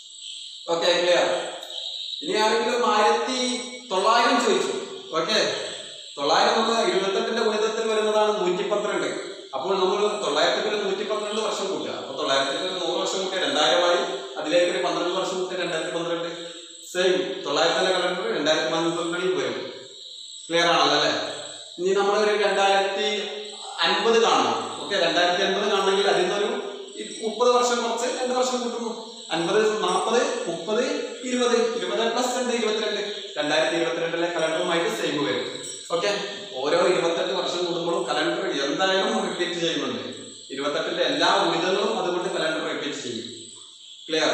ഓക്കെ ക്ലിയർ ഇനി ആരെങ്കിലും ആയിരത്തി തൊള്ളായിരം ചോദിച്ചു ഓക്കെ തൊള്ളായിരം നമ്മൾ ഇരുപത്തെട്ടിന്റെ ഗുണിതത്തിൽ വരുന്നതാണ് നൂറ്റി പന്ത്രണ്ട് അപ്പോൾ നമ്മൾ തൊള്ളായിരത്തി ഒരു നൂറ്റി പന്ത്രണ്ട് വർഷം കൂട്ടുക അപ്പൊ തൊള്ളായിരത്തി ഒരു നൂറ് വർഷം കൂട്ടിയ രണ്ടായിരമായി അതിലേക്ക് ഒരു പന്ത്രണ്ട് വർഷം കൂട്ടിയ രണ്ടായിരത്തി പന്ത്രണ്ട് സെയിം തൊള്ളായിരത്തിന്റെ കലണ്ടർ രണ്ടായിരത്തി പന്ത്രണ്ടിൽ വരും ക്ലിയർ ആണല്ലോ അല്ലെ ഇനി നമ്മൾ ഒരു രണ്ടായിരത്തി അൻപത് കാണണം ഓക്കെ രണ്ടായിരത്തി അൻപത് കാണണമെങ്കിൽ അതിൽ നിന്നൊരു ഇ- മുപ്പത് വർഷം കുറച്ച് രണ്ട് വർഷം കൂട്ടുന്നു അൻപത് നാൽപ്പത് മുപ്പത് ഇരുപത് ഇരുപത് പ്ലസ് രണ്ട് ഇരുപത്തിരണ്ട് രണ്ടായിരത്തി ഇരുപത്തിരണ്ടിലെ കലണ്ടറുമായിട്ട് സെയിം വരും ഓക്കെ ഓരോ ഇരുപത്തെട്ട് വർഷം കൂടുമ്പോഴും കലണ്ടർ എന്തായാലും റിപ്പീറ്റ് ചെയ്യുന്നുണ്ട് ഇരുപത്തെട്ടിന്റെ എല്ലാ ഗുണിതങ്ങളും അതുകൊണ്ട് കലണ്ടർ റിപ്പീറ്റ് ചെയ്യും ക്ലിയർ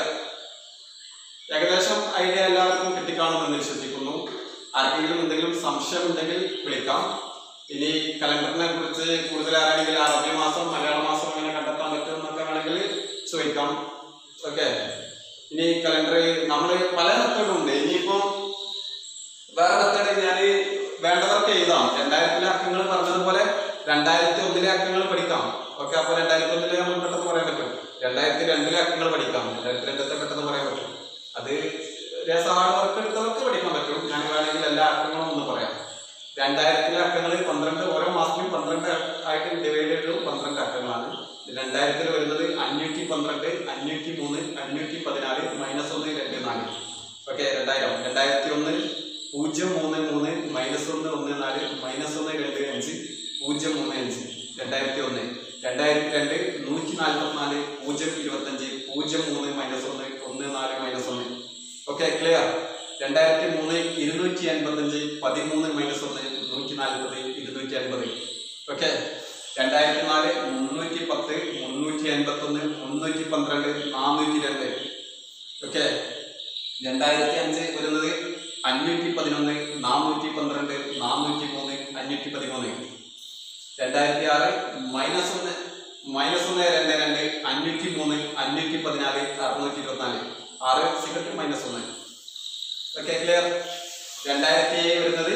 ഏകദേശം ഐഡിയ എല്ലാവർക്കും കിട്ടിക്കാണുമെന്ന് വിശ്വസിക്കുന്നു ആർക്കെങ്കിലും എന്തെങ്കിലും സംശയം ഉണ്ടെങ്കിൽ വിളിക്കാം ഇനി കലണ്ടറിനെ കുറിച്ച് കൂടുതൽ ആരെങ്കിലും അറബി മാസം മലയാള മാസം എങ്ങനെ കണ്ടെത്താൻ പറ്റും എന്നൊക്കെ വേണമെങ്കിൽ ചോദിക്കാം ഓക്കെ ഇനി കലണ്ടർ നമ്മൾ പല മെത്തേഡും ഉണ്ട് ഇനിയിപ്പം വേറെ മെത്തേഡ് ഞാൻ വേണ്ടവർക്ക് എഴുതാം രണ്ടായിരത്തിലെ അക്കങ്ങൾ പറഞ്ഞതുപോലെ രണ്ടായിരത്തി ഒന്നിലെ അക്കങ്ങൾ പഠിക്കാം ഓക്കെ അപ്പൊ രണ്ടായിരത്തി ഒന്നിലെ നമ്മൾ പെട്ടെന്ന് പറയാൻ പറ്റും രണ്ടായിരത്തി രണ്ടിലെ അക്കങ്ങൾ പഠിക്കാം രണ്ടായിരത്തി രണ്ടത്തെ പെട്ടെന്ന് പറയാൻ പറ്റും അത് രസ ഹാർഡ് വർക്ക് എടുത്തവർക്ക് പഠിക്കാൻ പറ്റും ഞാൻ വേണമെങ്കിൽ എല്ലാ അക്കങ്ങളും ഒന്ന് പറയാം രണ്ടായിരത്തിലെ അക്കങ്ങൾ പന്ത്രണ്ട് ഓരോ മാസത്തിലും പന്ത്രണ്ട് ആയിട്ട് ഡിവൈഡ് ചെയ്തത് പന്ത്രണ്ട് അക്കങ്ങളാണ് രണ്ടായിരത്തിൽ വരുന്നത് അഞ്ഞൂറ്റി പന്ത്രണ്ട് അഞ്ഞൂറ്റി മൂന്ന് അഞ്ഞൂറ്റി പതിനാല് മൈനസ് ഒന്ന് രണ്ട് നാല് ഓക്കെ രണ്ടായിരം രണ്ടായിരത്തി ഒന്ന് പൂജ്യം മൂന്ന് മൂന്ന് മൈനസ് ഒന്ന് ഒന്ന് നാല് മൈനസ് ഒന്ന് രണ്ട് അഞ്ച് പൂജ്യം മൂന്ന് അഞ്ച് രണ്ടായിരത്തി ഒന്ന് രണ്ടായിരത്തി രണ്ട് നൂറ്റി നാൽപ്പത്തിനാല് പൂജ്യം ഇരുപത്തഞ്ച് പൂജ്യം മൂന്ന് മൈനസ് ഒന്ന് ഒന്ന് നാല് മൈനസ് ഒന്ന് ഓക്കെ ക്ലിയർ രണ്ടായിരത്തി മൂന്ന് ഇരുന്നൂറ്റി അൻപത്തഞ്ച് പതിമൂന്ന് മൈനസ് ഒന്ന് നൂറ്റി നാൽപ്പത് ഇരുന്നൂറ്റി അൻപത് ഓക്കെ രണ്ടായിരത്തി നാല് മുന്നൂറ്റി പത്ത് മുന്നൂറ്റി അൻപത്തി ഒന്ന് മുന്നൂറ്റി പന്ത്രണ്ട് നാനൂറ്റി രണ്ട് ഓക്കെ രണ്ടായിരത്തി അഞ്ച് വരുന്നത് അഞ്ഞൂറ്റി പതിനൊന്ന് നാനൂറ്റി പന്ത്രണ്ട് നാനൂറ്റി മൂന്ന് അഞ്ഞൂറ്റി പതിമൂന്ന് രണ്ടായിരത്തി ആറ് മൈനസ് ഒന്ന് മൈനസ് ഒന്ന് രണ്ട് രണ്ട് അഞ്ഞൂറ്റി മൂന്ന് അഞ്ഞൂറ്റി പതിനാല് അറുന്നൂറ്റി ഇരുപത്തിനാല് ആറ് സിഗരറ്റ് മൈനസ് ഒന്ന് ഓക്കെ ക്ലിയർ രണ്ടായിരത്തി ഏഴ് വരുന്നത്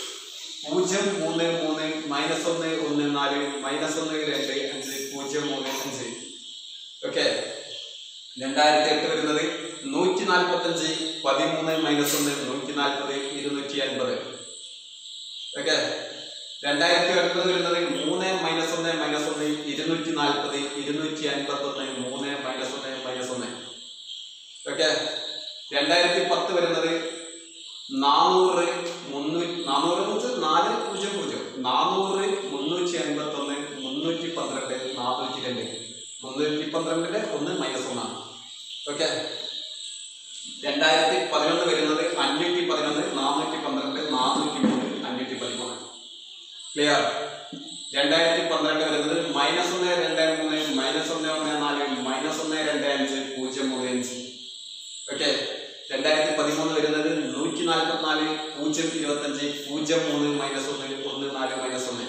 പൂജ്യം മൂന്ന് മൂന്ന് മൈനസ് ഒന്ന് ഒന്ന് നാല് മൈനസ് ഒന്ന് രണ്ട് അഞ്ച് പൂജ്യം മൂന്ന് അഞ്ച് ഓക്കെ രണ്ടായിരത്തി എട്ട് വരുന്നത് നൂറ്റി നാൽപ്പത്തഞ്ച് പതിമൂന്ന് മൈനസ് ഒന്ന് നൂറ്റി നാൽപ്പത് ഇരുന്നൂറ്റി അൻപത് ഓക്കെ രണ്ടായിരത്തി ഒൻപത് വരുന്നത് മൂന്ന് മൈനസ് ഒന്ന് മൈനസ് ഒന്ന് ഇരുന്നൂറ്റി നാൽപ്പത് ഇരുന്നൂറ്റി അൻപത്തി ഒന്ന് മൂന്ന് മൈനസ് ഒന്ന് മൈനസ് ഒന്ന് ഓക്കെ രണ്ടായിരത്തി പത്ത് വരുന്നത് നാനൂറ് മുന്നൂറ്റി നാനൂറ് എന്ന് വെച്ചാൽ നാല് പൂജ്യം പൂജ്യം നാനൂറ് മുന്നൂറ്റി അൻപത്തി ഒന്ന് മുന്നൂറ്റി പന്ത്രണ്ട് നാനൂറ്റി രണ്ട് മുന്നൂറ്റി പന്ത്രണ്ടിന്റെ ഒന്ന് മൈനസ് ഒന്നാണ് ഓക്കെ രണ്ടായിരത്തി പതിനൊന്ന് വരുന്നത് അഞ്ഞൂറ്റി പതിനൊന്ന് നാനൂറ്റി പന്ത്രണ്ട് നാനൂറ്റി മൂന്ന് അഞ്ഞൂറ്റി പതിമൂന്ന് ക്ലിയർ രണ്ടായിരത്തി പന്ത്രണ്ട് വരുന്നത് മൈനസ് ഒന്ന് രണ്ട് മൂന്ന് മൈനസ് ഒന്ന് ഒന്ന് നാല് മൈനസ് ഒന്ന് രണ്ട് അഞ്ച് പൂജ്യം മൂന്ന് അഞ്ച് ഓക്കെ രണ്ടായിരത്തി പതിമൂന്ന് വരുന്നത് നൂറ്റി നാൽപ്പത്തിനാല് പൂജ്യം ഇരുപത്തഞ്ച് പൂജ്യം മൂന്ന് മൈനസ് ഒന്ന് ഒന്ന് നാല് മൈനസ് ഒന്ന്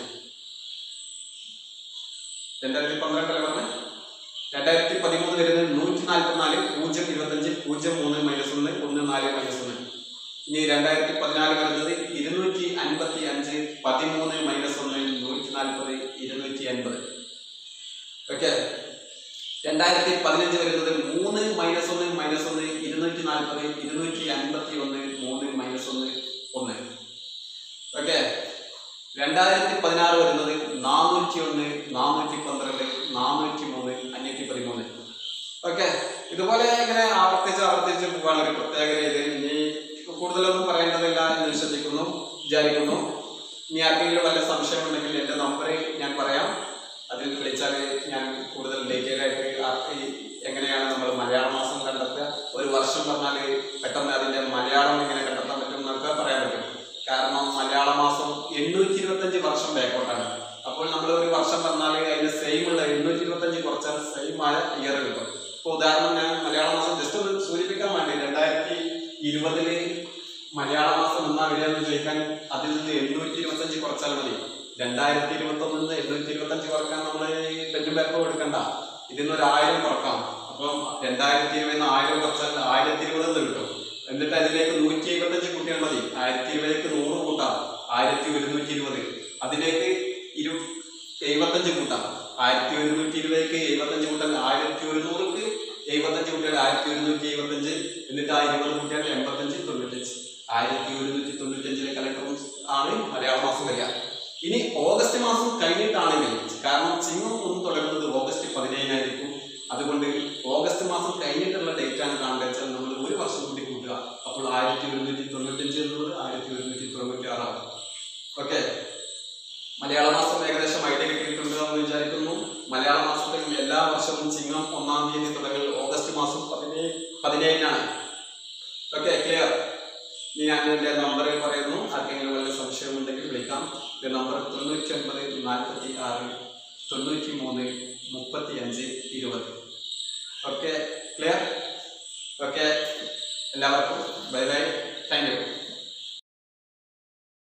രണ്ടായിരത്തി പന്ത്രണ്ടല്ലേ പറഞ്ഞത് രണ്ടായിരത്തി പതിമൂന്ന് വരുന്നത് നൂറ്റി നാൽപ്പത്തിനാല് പൂജ്യം ഇരുപത്തഞ്ച് പൂജ്യം മൂന്ന് മൈനസ് ഒന്ന് ഒന്ന് നാല് മൈനസ് ഒന്ന് ഇനി രണ്ടായിരത്തി പതിനാല് വരുന്നത് ഇരുന്നൂറ്റി അൻപത്തി അഞ്ച് പതിമൂന്ന് മൈനസ് ഒന്ന് നൂറ്റി നാൽപ്പത് ഇരുന്നൂറ്റി അൻപത് ഓക്കെ രണ്ടായിരത്തി പതിനഞ്ച് വരുന്നത് മൂന്ന് മൈനസ് ഒന്ന് മൈനസ് ഒന്ന് ഇരുന്നൂറ്റി നാൽപ്പത് ഇരുന്നൂറ്റി അൻപത്തി ഒന്ന് മൂന്ന് മൈനസ് ഒന്ന് ഒന്ന് ഓക്കെ രണ്ടായിരത്തി പതിനാറ് വരുന്നത് നാനൂറ്റി ഒന്ന് നാനൂറ്റി പന്ത്രണ്ട് നാനൂറ്റി മൂന്ന് അഞ്ഞൂറ്റി പതിമൂന്ന് ഓക്കെ ഇതുപോലെ ഇങ്ങനെ ആവർത്തിച്ച് ആവർത്തിച്ച് പോകാൻ ഒരു പ്രത്യേക രീതി ഇനി കൂടുതലൊന്നും പറയേണ്ടതില്ല എന്ന് വിശ്വസിക്കുന്നു വിചാരിക്കുന്നു ഇനി ആർക്കെങ്കിലും വല്ല സംശയമുണ്ടെങ്കിൽ എൻ്റെ നമ്പർ ഞാൻ പറയാം അതിൽ വിളിച്ചാൽ ഞാൻ കൂടുതൽ ഡീറ്റെയിൽ ആയിട്ട് ആർക്ക് ഈ എങ്ങനെയാണ് നമ്മൾ മലയാള മാസം കണ്ടെത്തുക ഒരു വർഷം പറഞ്ഞാൽ പെട്ടെന്ന് അതിന്റെ മലയാളം എങ്ങനെ കണ്ടെത്താൻ പറ്റും എന്നൊക്കെ പറയാൻ പറ്റും കാരണം മലയാള മാസം എണ്ണൂറ്റി ഇരുപത്തഞ്ച് വർഷം ബാക്കോട്ടാണ് അപ്പോൾ നമ്മൾ ഒരു വർഷം പറഞ്ഞാൽ അതിന് സെയിം ഉള്ള എണ്ണൂറ്റി ഇരുപത്തഞ്ച് കുറച്ചാൽ സെയിം ആയ ഇയർ കിട്ടും ഇപ്പോൾ ഉദാഹരണം ഞാൻ മലയാള മാസം ജസ്റ്റ് ഒന്ന് സൂചിപ്പിക്കാൻ വേണ്ടി രണ്ടായിരത്തി ഇരുപതില് മലയാള മാസം എന്നാ വരിക എന്ന് ചോദിക്കാൻ അതിൽ നിന്ന് എണ്ണൂറ്റി ഇരുപത്തഞ്ച് കുറച്ചാൽ മതി രണ്ടായിരത്തി ഇരുപത്തി ഒന്നിൽ നിന്ന് എണ്ണൂറ്റി ഇരുപത്തഞ്ച് കുറക്കാൻ നമ്മൾ പെന്നും പേപ്പറും എടുക്കണ്ട ഇതിൽ നിന്ന് ഒരു ആയിരം കുറക്കാം അപ്പം രണ്ടായിരത്തി ഇരുപതിന് ആയിരം കുറച്ചാൽ ആയിരത്തി ഇരുപത് എന്ന് കിട്ടും എന്നിട്ട് അതിലേക്ക് നൂറ്റി എഴുപത്തഞ്ച് കൂട്ടിയാൽ മതി ആയിരത്തി ഇരുപതിലേക്ക് നൂറ് കൂട്ടാം ആയിരത്തി ഒരുന്നൂറ്റി ഇരുപത് അതിലേക്ക് ഇരു എഴുപത്തഞ്ച് കൂട്ടാം ആയിരത്തി ഒരുന്നൂറ്റി ഇരുപതിലേക്ക് എഴുപത്തഞ്ച് കൂട്ടാൻ ആയിരത്തി ഒരുന്നൂറുക്ക് എഴുപത്തഞ്ച് കൂട്ടിയാൽ ആയിരത്തി ഒരുന്നൂറ്റി എഴുപത്തഞ്ച് എന്നിട്ട് ആ ഇരുപത് കൂട്ടിയാൽ എൺപത്തഞ്ച് തൊണ്ണൂറ്റഞ്ച് ആയിരത്തി ഒരുന്നൂറ്റി തൊണ്ണൂറ്റഞ്ചിലെ കലണ്ടറും ആണ് മലയാള മാസം വരിക ഇനി ഓഗസ്റ്റ് മാസം കഴിഞ്ഞിട്ടാണെങ്കിൽ കാരണം ചിങ്ങം ഒന്ന് തുടങ്ങുന്നത് ഓഗസ്റ്റ് പതിനേഴായിരിക്കും അതുകൊണ്ട് ഓഗസ്റ്റ് മാസം കഴിഞ്ഞിട്ടുള്ള ഡേറ്റ് ആണ് കാണേണ്ടത് വെച്ചാൽ നമ്മൾ ഒരു വർഷം കൂടി കൂട്ടുക അപ്പോൾ ആയിരത്തി ഒരുന്നൂറ്റി തൊണ്ണൂറ്റഞ്ച് എന്നുള്ളത് ആയിരത്തി ഒരുന്നൂറ്റി തൊണ്ണൂറ്റി ആറാണ് ഓക്കെ മലയാള മാസം ഏകദേശം ഐഡിയ കിട്ടിയിട്ടുണ്ട് എന്ന് വിചാരിക്കുന്നു മലയാള മാസത്തിൽ എല്ലാ വർഷവും ചിങ്ങം ഒന്നാം തീയതി തുടങ്ങൽ ഓഗസ്റ്റ് മാസം പതിനേഴ് പതിനേഴിനാണ് ഓക്കെ ക്ലിയർ ഇനി ഞാൻ എൻ്റെ നമ്പർ പറയുന്നു ആർക്കെങ്കിലും വല്ല സംശയമുണ്ടെങ്കിൽ വിളിക്കാം എൻ്റെ നമ്പർ തൊണ്ണൂറ്റി ഒൻപത് നാൽപ്പത്തി ആറ് തൊണ്ണൂറ്റി മൂന്ന് മുപ്പത്തി അഞ്ച് ഇരുപത് ഓക്കെ ക്ലിയർ ഓക്കെ എല്ലാവർക്കും ബൈ ബൈ താങ്ക് യു